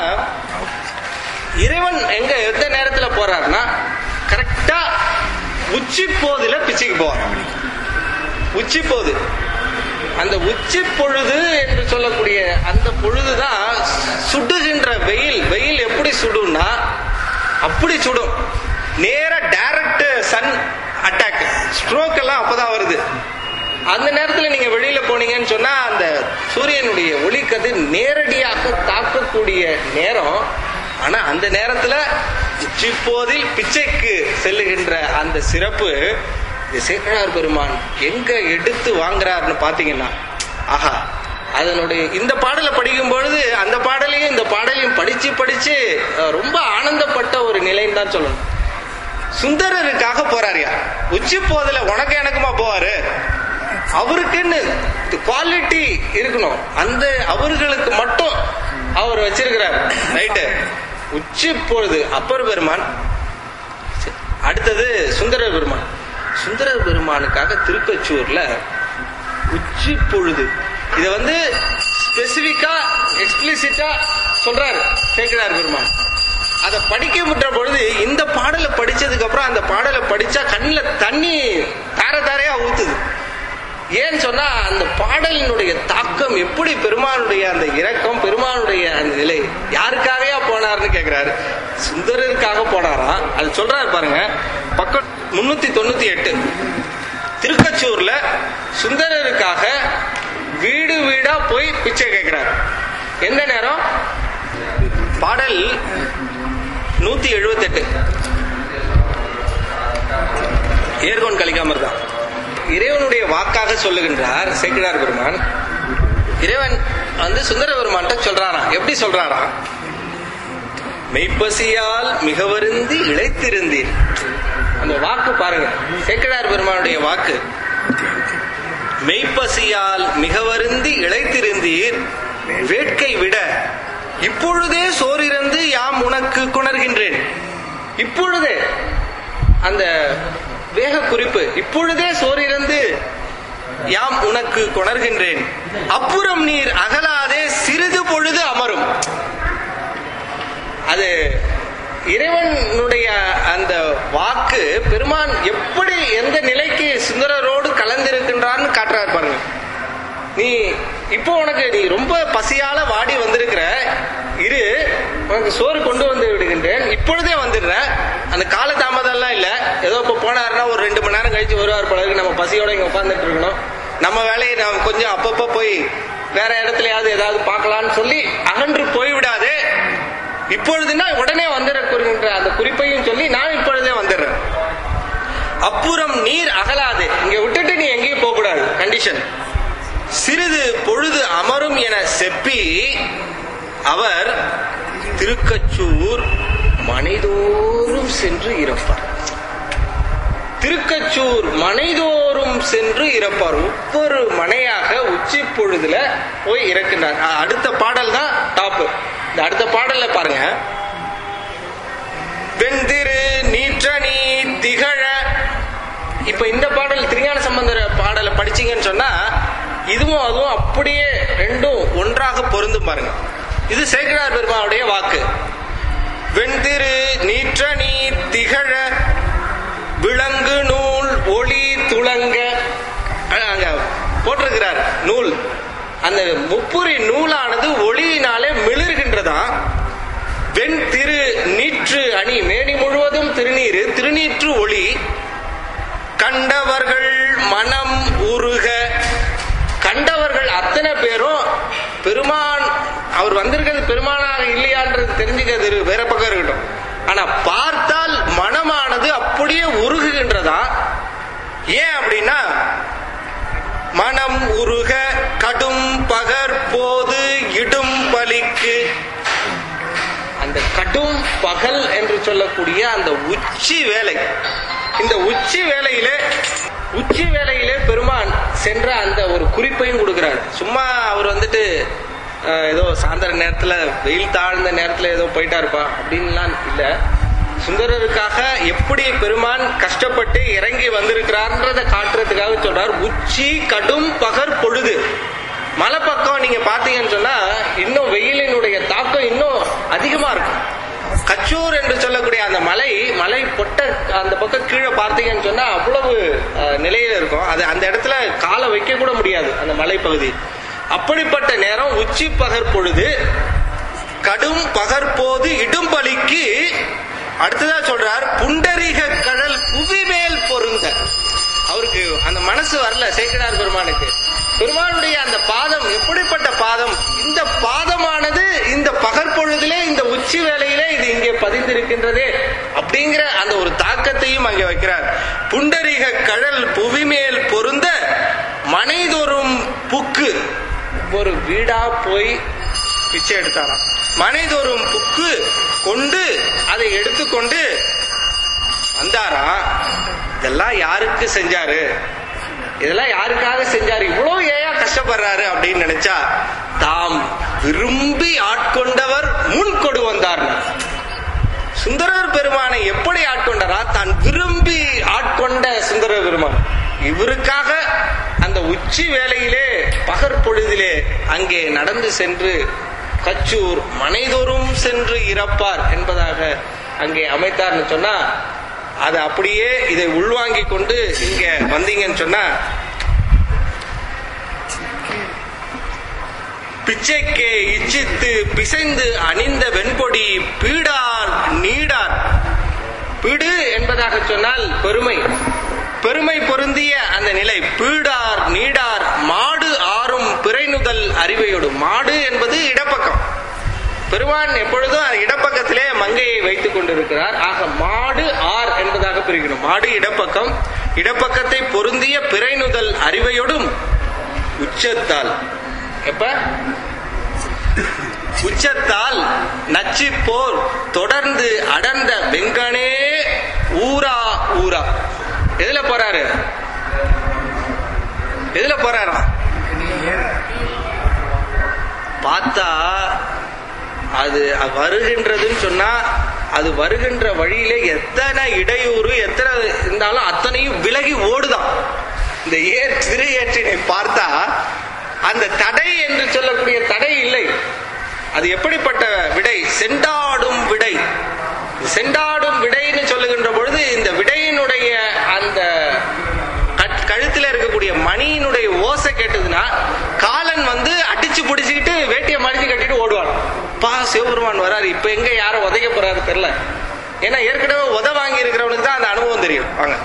இறைவன் எங்க எந்த நேரத்துல போறாருன்னா கரெக்டா உச்சி போதுல பிச்சைக்கு போவார் உச்சி போது அந்த உச்சி பொழுது என்று சொல்லக்கூடிய அந்த பொழுதுதான் சுடுகின்ற வெயில் வெயில் எப்படி சுடும்னா அப்படி சுடும் நேர டைரக்ட் சன் அட்டாக் ஸ்ட்ரோக் எல்லாம் அப்பதான் வருது அந்த நேரத்துல நீங்க வெளியில போனீங்கன்னு சொன்னா அந்த சூரியனுடைய ஒளிக்கதிர் நேரடியாக தாக்கக்கூடிய நேரம் ஆனா அந்த நேரத்துல உச்சிப்போதில் பிச்சைக்கு செல்லுகின்ற அந்த சிறப்பு இந்த சேக்கழார் பெருமான் எங்க எடுத்து வாங்குறாருன்னு பாத்தீங்கன்னா ஆஹா அதனுடைய இந்த பாடலை படிக்கும் பொழுது அந்த பாடலையும் இந்த பாடலையும் படிச்சு படிச்சு அஹ், ரொம்ப ஆனந்தப்பட்ட ஒரு நிலைன்னு தான் சொல்லணும் சுந்தரருக்காக போறாருயா உச்சி போதுல உனக்கு எனக்குமா போவாரு அவருக்குன்னு குவாலிட்டி இருக்கணும் அந்த அவர்களுக்கு மட்டும் அவர் வச்சிருக்கிறார் ரைட்டு உச்சி பொழுது அப்பர் பெருமான் அடுத்தது சுந்தர பெருமான் சுந்தர பெருமானுக்காக திருக்கச்சூர்ல உச்சி பொழுது இத வந்து ஸ்பெசிபிக்கா எக்ஸ்பிளிசிட்டா சொல்றாரு சேக்கிரார் பெருமான் அதை படிக்க முற்ற பொழுது இந்த பாடலை படிச்சதுக்கு அப்புறம் அந்த பாடலை படிச்சா கண்ணுல தண்ணி தார தாரையா ஊத்துது ஏன்னு சொன்னா அந்த பாடலினுடைய தாக்கம் எப்படி பெருமானுடைய அந்த இரக்கம் பெருமானுடைய அந்த நிலை யாருக்காகயா போனார்னு கேக்குறாரு சுந்தரருக்காக போனாராம் அது சொல்றாரு பாருங்க பக்கம் முன்னூத்தி தொண்ணூத்தி எட்டு திருக்கச்சூர்ல சுந்தரருக்காக வீடு வீடா போய் பிச்சை கேட்கிறார் எந்த நேரம் பாடல் நூத்தி எழுபத்தி எட்டு ஏர்கோன் கலிகாமர் தான் இறைவனுடைய வாக்காக சொல்லுகின்றார் சேக்கிழார் பெருமான் இறைவன் வந்து சுந்தர பெருமான்ட்ட சொல்றாராம் எப்படி சொல்றாராம் மெய்ப்பசியால் மிக வருந்தி இழைத்திருந்தீர் அந்த வாக்கு பாருங்க சேக்கிழார் பெருமானுடைய வாக்கு மெய்ப்பசியால் மிக வருந்தி இழைத்திருந்தீர் வேட்கை விட இப்பொழுதே சோரிருந்து யாம் உனக்கு கொணர்கின்றேன் இப்பொழுதே அந்த வேக குறிப்பு இப்பொழுதே சோரிருந்து யாம் உனக்கு கொணர்கின்றேன் அப்புறம் நீர் அகலாதே சிறிது பொழுது அமரும் அது இறைவனுடைய அந்த வாக்கு பெருமான் எப்படி எந்த நிலைக்கு சுந்தரரோடு கலந்திருக்கின்றான்னு காட்டுறாரு பாருங்க நீ இப்போ உனக்கு நீ ரொம்ப பசியால வாடி வந்திருக்கிற இரு உனக்கு சோறு கொண்டு வந்து விடுகின்றேன் இப்பொழுதே வந்துடுறேன் அந்த கால தாமதம் எல்லாம் இல்ல ஏதோ இப்ப போனாருன்னா ஒரு ரெண்டு மணி நேரம் கழிச்சு வருவார் பழகு நம்ம பசியோட இங்க உட்கார்ந்துட்டு இருக்கணும் நம்ம வேலையை நம்ம கொஞ்சம் அப்பப்போ போய் வேற இடத்துலயாவது ஏதாவது பார்க்கலாம்னு சொல்லி அகன்று போய்விடாதே இப்பொழுதுன்னா உடனே வந்துடக்கூறுகின்ற அந்த குறிப்பையும் சொல்லி நான் இப்பொழுதே வந்துடுறேன் அப்புறம் நீர் அகலாது இங்க விட்டுட்டு நீ எங்கேயும் போக கூடாது கண்டிஷன் சிறிது பொழுது அமரும் என செப்பி அவர் திருக்கச்சூர் மனைதோறும் சென்று இறப்பார் திருக்கச்சூர் மனைதோறும் சென்று இறப்பார் ஒவ்வொரு மனையாக உச்சி பொழுதுல போய் இறக்கின்றார் அ- அடுத்த பாடல் தான் டாப் இந்த அடுத்த பாடல்ல பாருங்க வெந்திரு நீற்றணி திகழ இப்ப இந்த பாடல் திருஞான சம்பந்தர் பாடலை படிச்சீங்கன்னு சொன்னா இதுவும் அதுவும் அப்படியே ரெண்டும் ஒன்றாக பொருந்தும் பாருங்க இது சேக்கிழார் பெருமாவுடைய வாக்கு வெண்திரு நீற்றணி திகழ விலங்கு நூல் ஒளி துளங்க அஹ் அங்க போட்டிருக்கிறார் நூல் அந்த முப்புரி நூலானது ஒளியினாலே மிளிர்கின்றதா வெண் திரு நீற்று அணி மேனி முழுவதும் திருநீரு திருநீற்று ஒளி கண்டவர்கள் மனம் உருக கண்டவர்கள் அத்தனை பேரும் பெருமான் அவர் வந்திருக்கிறது பெருமானாக இல்லையான்றது தெரிஞ்சுக்கிறது இரு- வேற பக்கம் இருக்கட்டும் ஆனா பார்த்தால் மனமானது அப்படியே உருகுகின்றதா ஏன் அப்படின்னா மனம் உருக கடும் பகர் போது இடும் பலிக்கு அந்த கடும் பகல் என்று சொல்லக்கூடிய அந்த உச்சி வேலை இந்த உச்சி வேலையிலே உச்சி வேலையிலே பெருமான் சென்ற அந்த ஒரு குறிப்பையும் கொடுக்கிறார் சும்மா அவர் வந்துட்டு அஹ், ஏதோ சாயந்தர நேரத்துல வெயில் தாழ்ந்த நேரத்துல ஏதோ போயிட்டாருப்பா அப்படின்லாம் இல்ல சுந்தரருக்காக எப்படி பெருமான் கஷ்டப்பட்டு இறங்கி வந்திருக்கிறார்ன்றத காட்டுறதுக்காக சொல்றார் உச்சி கடும் பகர் பொழுது மலை பக்கம் நீங்க பாத்தீங்கன்னு சொன்னா இன்னும் வெயிலினுடைய தாக்கம் இன்னும் அதிகமா இருக்கும் கச்சூர் என்று சொல்லக்கூடிய அந்த மலை மலை பொட்ட அந்த பக்கம் கீழே பார்த்தீங்கன்னு சொன்னா அவ்வளவு அஹ், நிலையில இருக்கும் அது அந்த இடத்துல காலை வைக்க கூட முடியாது அந்த மலைப்பகுதி அப்படிப்பட்ட நேரம் உச்சி பகர் பொழுது கடும் பகற்போது இடும்பலிக்கு அடுத்ததா சொல்றார் புண்டரீக கடல் புவி மேல் பொருந்த அவருக்கு அந்த மனசு வரல சேக்கடார் பெருமானுக்கு பெருமானுடைய அந்த பாதம் எப்படிப்பட்ட பாதம் இந்த பாதமானது இந்த பகற்பொழுதிலே இந்த உச்சி வேளையிலே இது இங்கே பதிந்திருக்கின்றதே அப்படிங்கிற அந்த ஒரு தாக்கத்தையும் அங்கே வைக்கிறார் புண்டரீக கடல் புவி மேல் பொருந்த மனைதொரும் புக்கு ஒரு வீடா போய் பிச்சை எடுத்தாராம் மனைதொரும் புக்கு கொண்டு அதை எடுத்துக்கொண்டு வந்தாரா இதெல்லாம் யாருக்கு செஞ்சாரு இதெல்லாம் யாருக்காக செஞ்சாரு இவ்வளவு ஏயா கஷ்டப்படுறாரு அப்படின்னு நினைச்சா தாம் விரும்பி ஆட்கொண்டவர் முன் கொடு வந்தார் சுந்தரர் பெருமானை எப்படி ஆட்கொண்டாரா தான் விரும்பி ஆட்கொண்ட சுந்தரர் பெருமான் இவருக்காக அந்த உச்சி வேளையிலே பகற் பொழுதிலே அங்கே நடந்து சென்று கச்சூர் மனைதோறும் சென்று இறப்பார் என்பதாக அங்கே அமைத்தார்னு சொன்னா அது அப்படியே இதை உள்வாங்கிக் கொண்டு இங்க வந்தீங்கன்னு சொன்னா பிச்சைக்கே இச்சித்து பிசைந்து அணிந்த வெண்பொடி பீடார் நீடார் பிடு என்பதாக சொன்னால் பெருமை பெருமை பொருந்திய அந்த நிலை பீடார் நீடார் மாடு ஆறும் பிறைநுதல் அறிவையோடு மாடு என்பது இடப்பக்கம் பெருமான் எப்பொழுதும் அந்த இடப்பக்கத்திலே மங்கையை வைத்துக் கொண்டிருக்கிறார் ஆக மாடு ஆர் என்பதாக பிரிக்கணும் மாடு இடப்பக்கம் இடப்பக்கத்தை பொருந்திய பிறைநுதல் அறிவையோடும் உச்சத்தால் எப்ப உச்சத்தால் நச்சு போர் தொடர்ந்து அடர்ந்த வெங்கனே ஊரா ஊரா எதுல போறாரு எதுல போறாரா பார்த்தா அது வருகின்றதுன்னு சொன்னா அது வருகின்ற வழியில எத்தனை இடையூறு எத்தனை இருந்தாலும் அத்தனையும் விலகி ஓடுதான் இந்த ஏர் திரு ஏற்றினை பார்த்தா அந்த தடை என்று சொல்லக்கூடிய தடை இல்லை அது எப்படிப்பட்ட விடை செண்டாடும் விடை செண்டாடும் விடைன்னு சொல்லுகின்ற பொழுது இந்த விடையினுடைய அந்த கட்- கழுத்துல இருக்கக்கூடிய மணியினுடைய ஓசை கேட்டதுன்னா காலன் வந்து அடிச்சு பிடிச்சிக்கிட்டு வேட்டியை மடிச்சு கட்டிட்டு ஓடுவான் பா சிவபெருமான் வராரு இப்ப எங்க யாரை உதைக்க போறாரு தெரியல ஏன்னா ஏற்கனவே உத வாங்கி இருக்கிறவனுக்கு தான் அந்த அனுபவம் தெரியும் வாங்க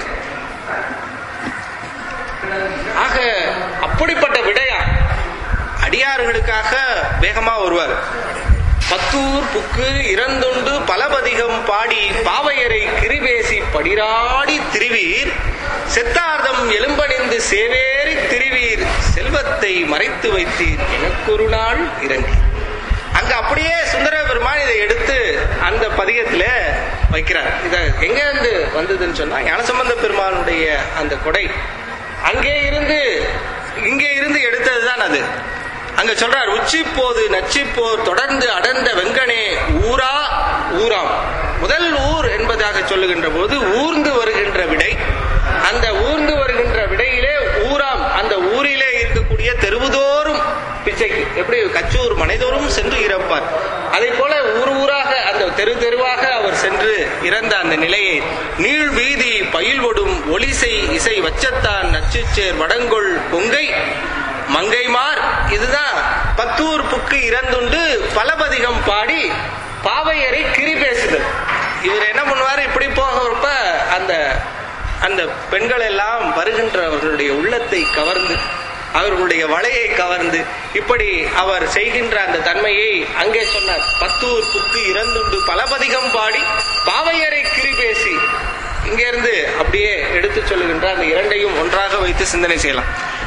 ஆக அப்படிப்பட்ட விடையா அடியார்களுக்காக வேகமா வருவார் பத்தூர் புக்கு இறந்துண்டு பலபதிகம் பாடி பாவையரை கிரிபேசி படிராடி திரிவீர் செத்தார்தம் எலும்பணிந்து சேவேறி திரிவீர் செல்வத்தை மறைத்து வைத்தீர் எனக்கொரு நாள் இறங்கி அங்க அப்படியே சுந்தர பெருமான் இதை எடுத்து அந்த பதிகத்துல வைக்கிறார் இத எங்க இருந்து வந்ததுன்னு சொன்னா ஞானசம்பந்த பெருமானுடைய அந்த கொடை அங்கே இருந்து இங்கே இருந்து எடுத்ததுதான் அது அங்க சொல்றார் உச்சி போது நச்சிப்போர் தொடர்ந்து அடர்ந்த வெங்கனே ஊரா ஊராம் முதல் ஊர் என்பதாக சொல்லுகின்ற போது ஊர்ந்து வருகின்ற விடை அந்த ஊர்ந்து வருகின்ற விடையிலே ஊராம் அந்த ஊரிலே இருக்கக்கூடிய தெருவுதோறும் பிச்சைக்கு எப்படி கச்சூர் மனைதோறும் சென்று இறப்பார் அதை போல ஊர் ஊராக அந்த தெரு தெருவாக அவர் சென்று இறந்த அந்த நிலையை நீள் வீதி பயில்வொடும் ஒலிசை இசை வச்சத்தான் நச்சுச்சேர் வடங்கொள் கொங்கை மங்கைமார் இதுதான் பத்தூர் புக்கு இறந்துண்டு பலபதிகம் பாடி பாவையரை கிரி பேசுதல் இவர் என்ன பண்ணுவாரு இப்படி போகிறப்ப அந்த அந்த பெண்கள் எல்லாம் வருகின்றவர்களுடைய உள்ளத்தை கவர்ந்து அவர்களுடைய வலையை கவர்ந்து இப்படி அவர் செய்கின்ற அந்த தன்மையை அங்கே சொன்னார் பத்தூர் புக்கு இறந்துண்டு பலபதிகம் பாடி பாவையரை கிரி பேசி இங்கிருந்து அப்படியே எடுத்து சொல்லுகின்ற அந்த இரண்டையும் ஒன்றாக வைத்து சிந்தனை செய்யலாம்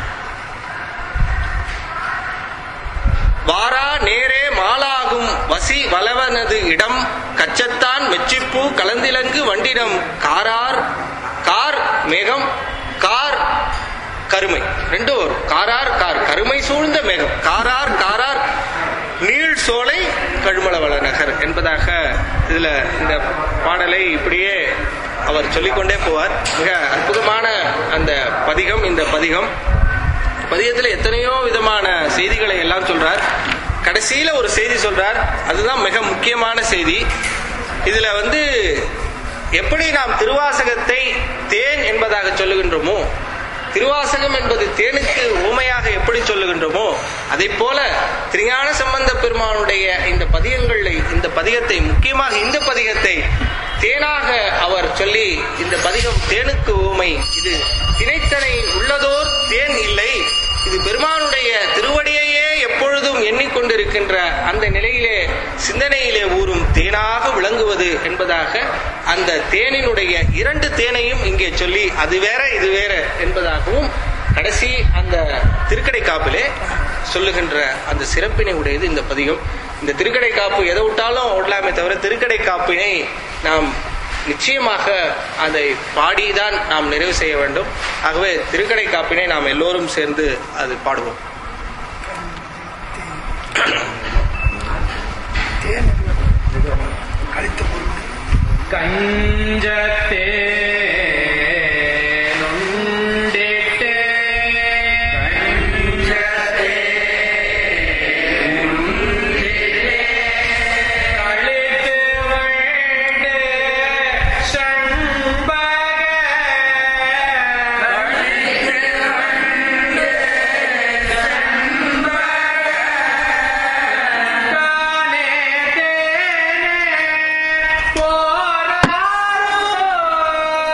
வாரா நேரே மாலாகும் வசி வலவனது இடம் கச்சத்தான் மெச்சிப்பூ கலந்திலங்கு வண்டினம் காரார் கார் மேகம் கார் கருமை ரெண்டும் வரும் காரார் கார் கருமை சூழ்ந்த மேகம் காரார் காரார் நீள் சோலை கழுமலவள நகர் என்பதாக இதுல இந்த பாடலை இப்படியே அவர் சொல்லிக்கொண்டே போவார் மிக அற்புதமான அந்த பதிகம் இந்த பதிகம் பதிகத்துல எத்தனையோ விதமான செய்திகளை எல்லாம் சொல்றார் கடைசியில ஒரு செய்தி சொல்றார் அதுதான் மிக முக்கியமான செய்தி இதுல வந்து எப்படி நாம் திருவாசகத்தை தேன் என்பதாக சொல்லுகின்றோமோ திருவாசகம் என்பது தேனுக்கு ஊமையாக எப்படி சொல்லுகின்றோமோ அதை போல திருஞான சம்பந்த பெருமானுடைய இந்த பதிகங்களை இந்த பதிகத்தை முக்கியமாக இந்த பதிகத்தை தேனாக அவர் சொல்லி இந்த பதிகம் தேனுக்கு ஊமை இது திணைத்தனை உள்ளதோர் தேன் இல்லை இது பெருமானுடைய திருவடியையே எப்பொழுதும் எண்ணிக்கொண்டிருக்கின்ற அந்த நிலையிலே சிந்தனையிலே ஊறும் தேனாக விளங்குவது என்பதாக அந்த தேனினுடைய இரண்டு தேனையும் இங்கே சொல்லி அது வேற இது வேற என்பதாகவும் கடைசி அந்த திருக்கடை காப்பிலே சொல்லுகின்ற அந்த சிறப்பினை உடையது இந்த பதிகம் இந்த திருக்கடை காப்பு எதை விட்டாலும் ஓடலாமே தவிர திருக்கடை காப்பினை நாம் நிச்சயமாக அதை பாடிதான் நாம் நிறைவு செய்ய வேண்டும் ஆகவே திருக்கடை காப்பினை நாம் எல்லோரும் சேர்ந்து அது பாடுவோம் தேன் கழித்த பொருள் கஞ்சத்தே நொண்டிட்டே கஞ்சத்தே கழித்து வண்டு சண்பக காணே தேனே போராரோ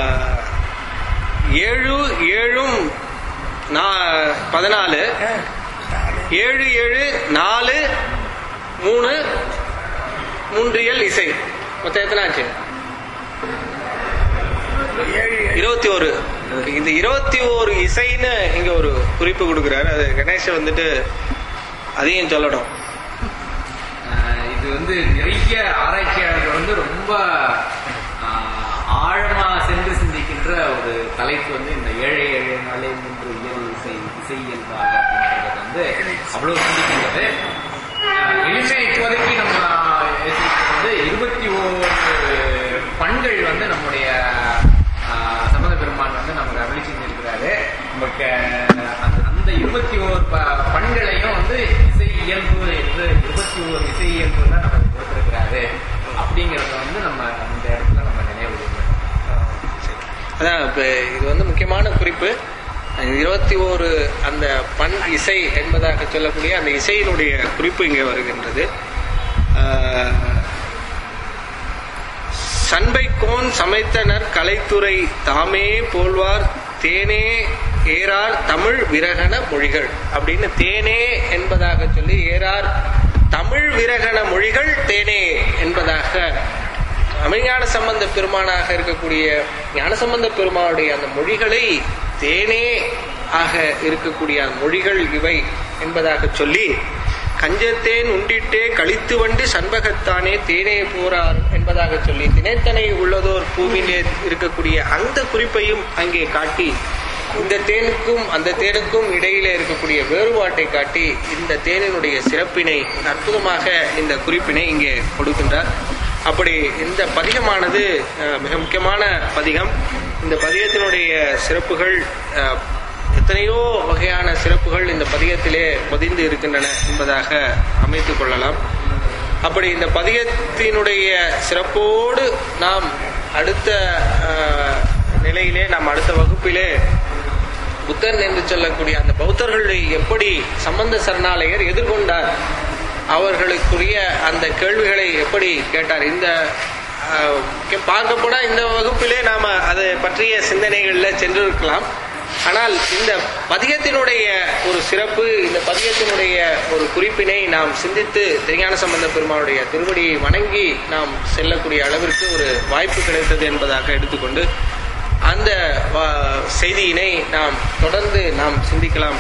ஆஹ், ஏழு ஏழும் நா- பதினாலு ஆ, நாலு ஏழு ஏழு நாலு மூணு மூன்றியல் இசை மொத்தம் எத்தனை ஆச்சு ஏழு ஏழு இருபத்தி ஒரு இந்த இருபத்தி ஒரு இசைன்னு இங்க ஒரு குறிப்பு கொடுக்குறாரு அது கணேஷ் வந்துட்டு அதையும் சொல்லணும் ஆஹ் இது வந்து நிறைய ஆராய்ச்சியாளர்கள் வந்து ரொம்ப ஆஹ், ஆழமா சென்று சிந்திக்கின்ற ஒரு தலைப்பு வந்து இந்த ஏழை ஏழை நாளே மூன்று இயல் இசை இசை இயல்பாக அப்படின்றது வந்து அவ்வளவு சிந்திக்கின்றது ஆஹ், எளிமை இப்போதைக்கு நம்ம யோசிக்கிறது வந்து இருபத்தி ஓரு பண்கள் வந்து நம்முடைய ஆஹ், சம்மத பெருமான் வந்து நமக்கு அருளி செஞ்சிருக்கிறாரு நமக்கு அந்த அந்த இருபத்தி ஓர் ப- பண்களையும் வந்து இசை இயல்பு என்று இருபத்தி ஓர் இசை இயல்பு தான் நமக்கு கொடுத்திருக்கிறாரு அப்படிங்கறத வந்து நம்ம இந்த இடத்துல நம்ம நினைவு கூறணும். அதான் இப்ப இது வந்து முக்கியமான குறிப்பு இருபத்தி ஓரு அந்த பண் இசை என்பதாக சொல்லக்கூடிய அந்த இசையினுடைய குறிப்பு இங்கே வருகின்றது ஆஹ், சண்பைக்கோன் சமைத்தனர் கலைத்துறை தாமே போல்வார் தேனே ஏறார் தமிழ் விரகண மொழிகள் அப்படின்னு தேனே என்பதாக சொல்லி ஏறார் தமிழ் விரகண மொழிகள் தேனே என்பதாக அமெஞான சம்பந்த பெருமானாக இருக்கக்கூடிய ஞானசம்பந்த பெருமானுடைய அந்த மொழிகளை தேனே ஆக இருக்கக்கூடிய அந்த மொழிகள் இவை என்பதாக சொல்லி கஞ்சத்தேன் உண்டிட்டே கழித்து வண்டு சண்பகத்தானே தேனே போறார் என்பதாக சொல்லி தினைத்தனை உள்ளதோர் பூவிலே இருக்கக்கூடிய அந்த குறிப்பையும் அங்கே காட்டி இந்த தேனுக்கும் அந்த தேனுக்கும் இடையிலே இருக்கக்கூடிய வேறுபாட்டை காட்டி இந்த தேனினுடைய சிறப்பினை அற்புதமாக இந்த குறிப்பினை இங்கே கொடுக்கின்றார் அப்படி இந்த பதிகமானது அஹ், மிக முக்கியமான பதிகம் இந்த பதிகத்தினுடைய சிறப்புகள் அஹ், எத்தனையோ வகையான சிறப்புகள் இந்த பதிகத்திலே பதிந்து இருக்கின்றன என்பதாக அமைத்துக் கொள்ளலாம் அப்படி இந்த பதிகத்தினுடைய சிறப்போடு நாம் அடுத்த அஹ், நிலையிலே நாம் அடுத்த வகுப்பிலே புத்தன் என்று சொல்லக்கூடிய அந்த பௌத்தர்களை எப்படி சம்பந்த சரணாலயர் எதிர்கொண்டார் அவர்களுக்குரிய அந்த கேள்விகளை எப்படி கேட்டார் இந்த அஹ், கே- பார்க்க போனா இந்த வகுப்பிலே நாம அதை பற்றிய சிந்தனைகள்ல சென்றிருக்கலாம் ஆனால் இந்த பதிகத்தினுடைய ஒரு சிறப்பு இந்த பதிகத்தினுடைய ஒரு குறிப்பினை நாம் சிந்தித்து திருஞான சம்பந்த பெருமானுடைய திருவடியை வணங்கி நாம் செல்லக்கூடிய அளவிற்கு ஒரு வாய்ப்பு கிடைத்தது என்பதாக எடுத்துக்கொண்டு அந்த வா- செய்தியினை நாம் தொடர்ந்து நாம் சிந்திக்கலாம்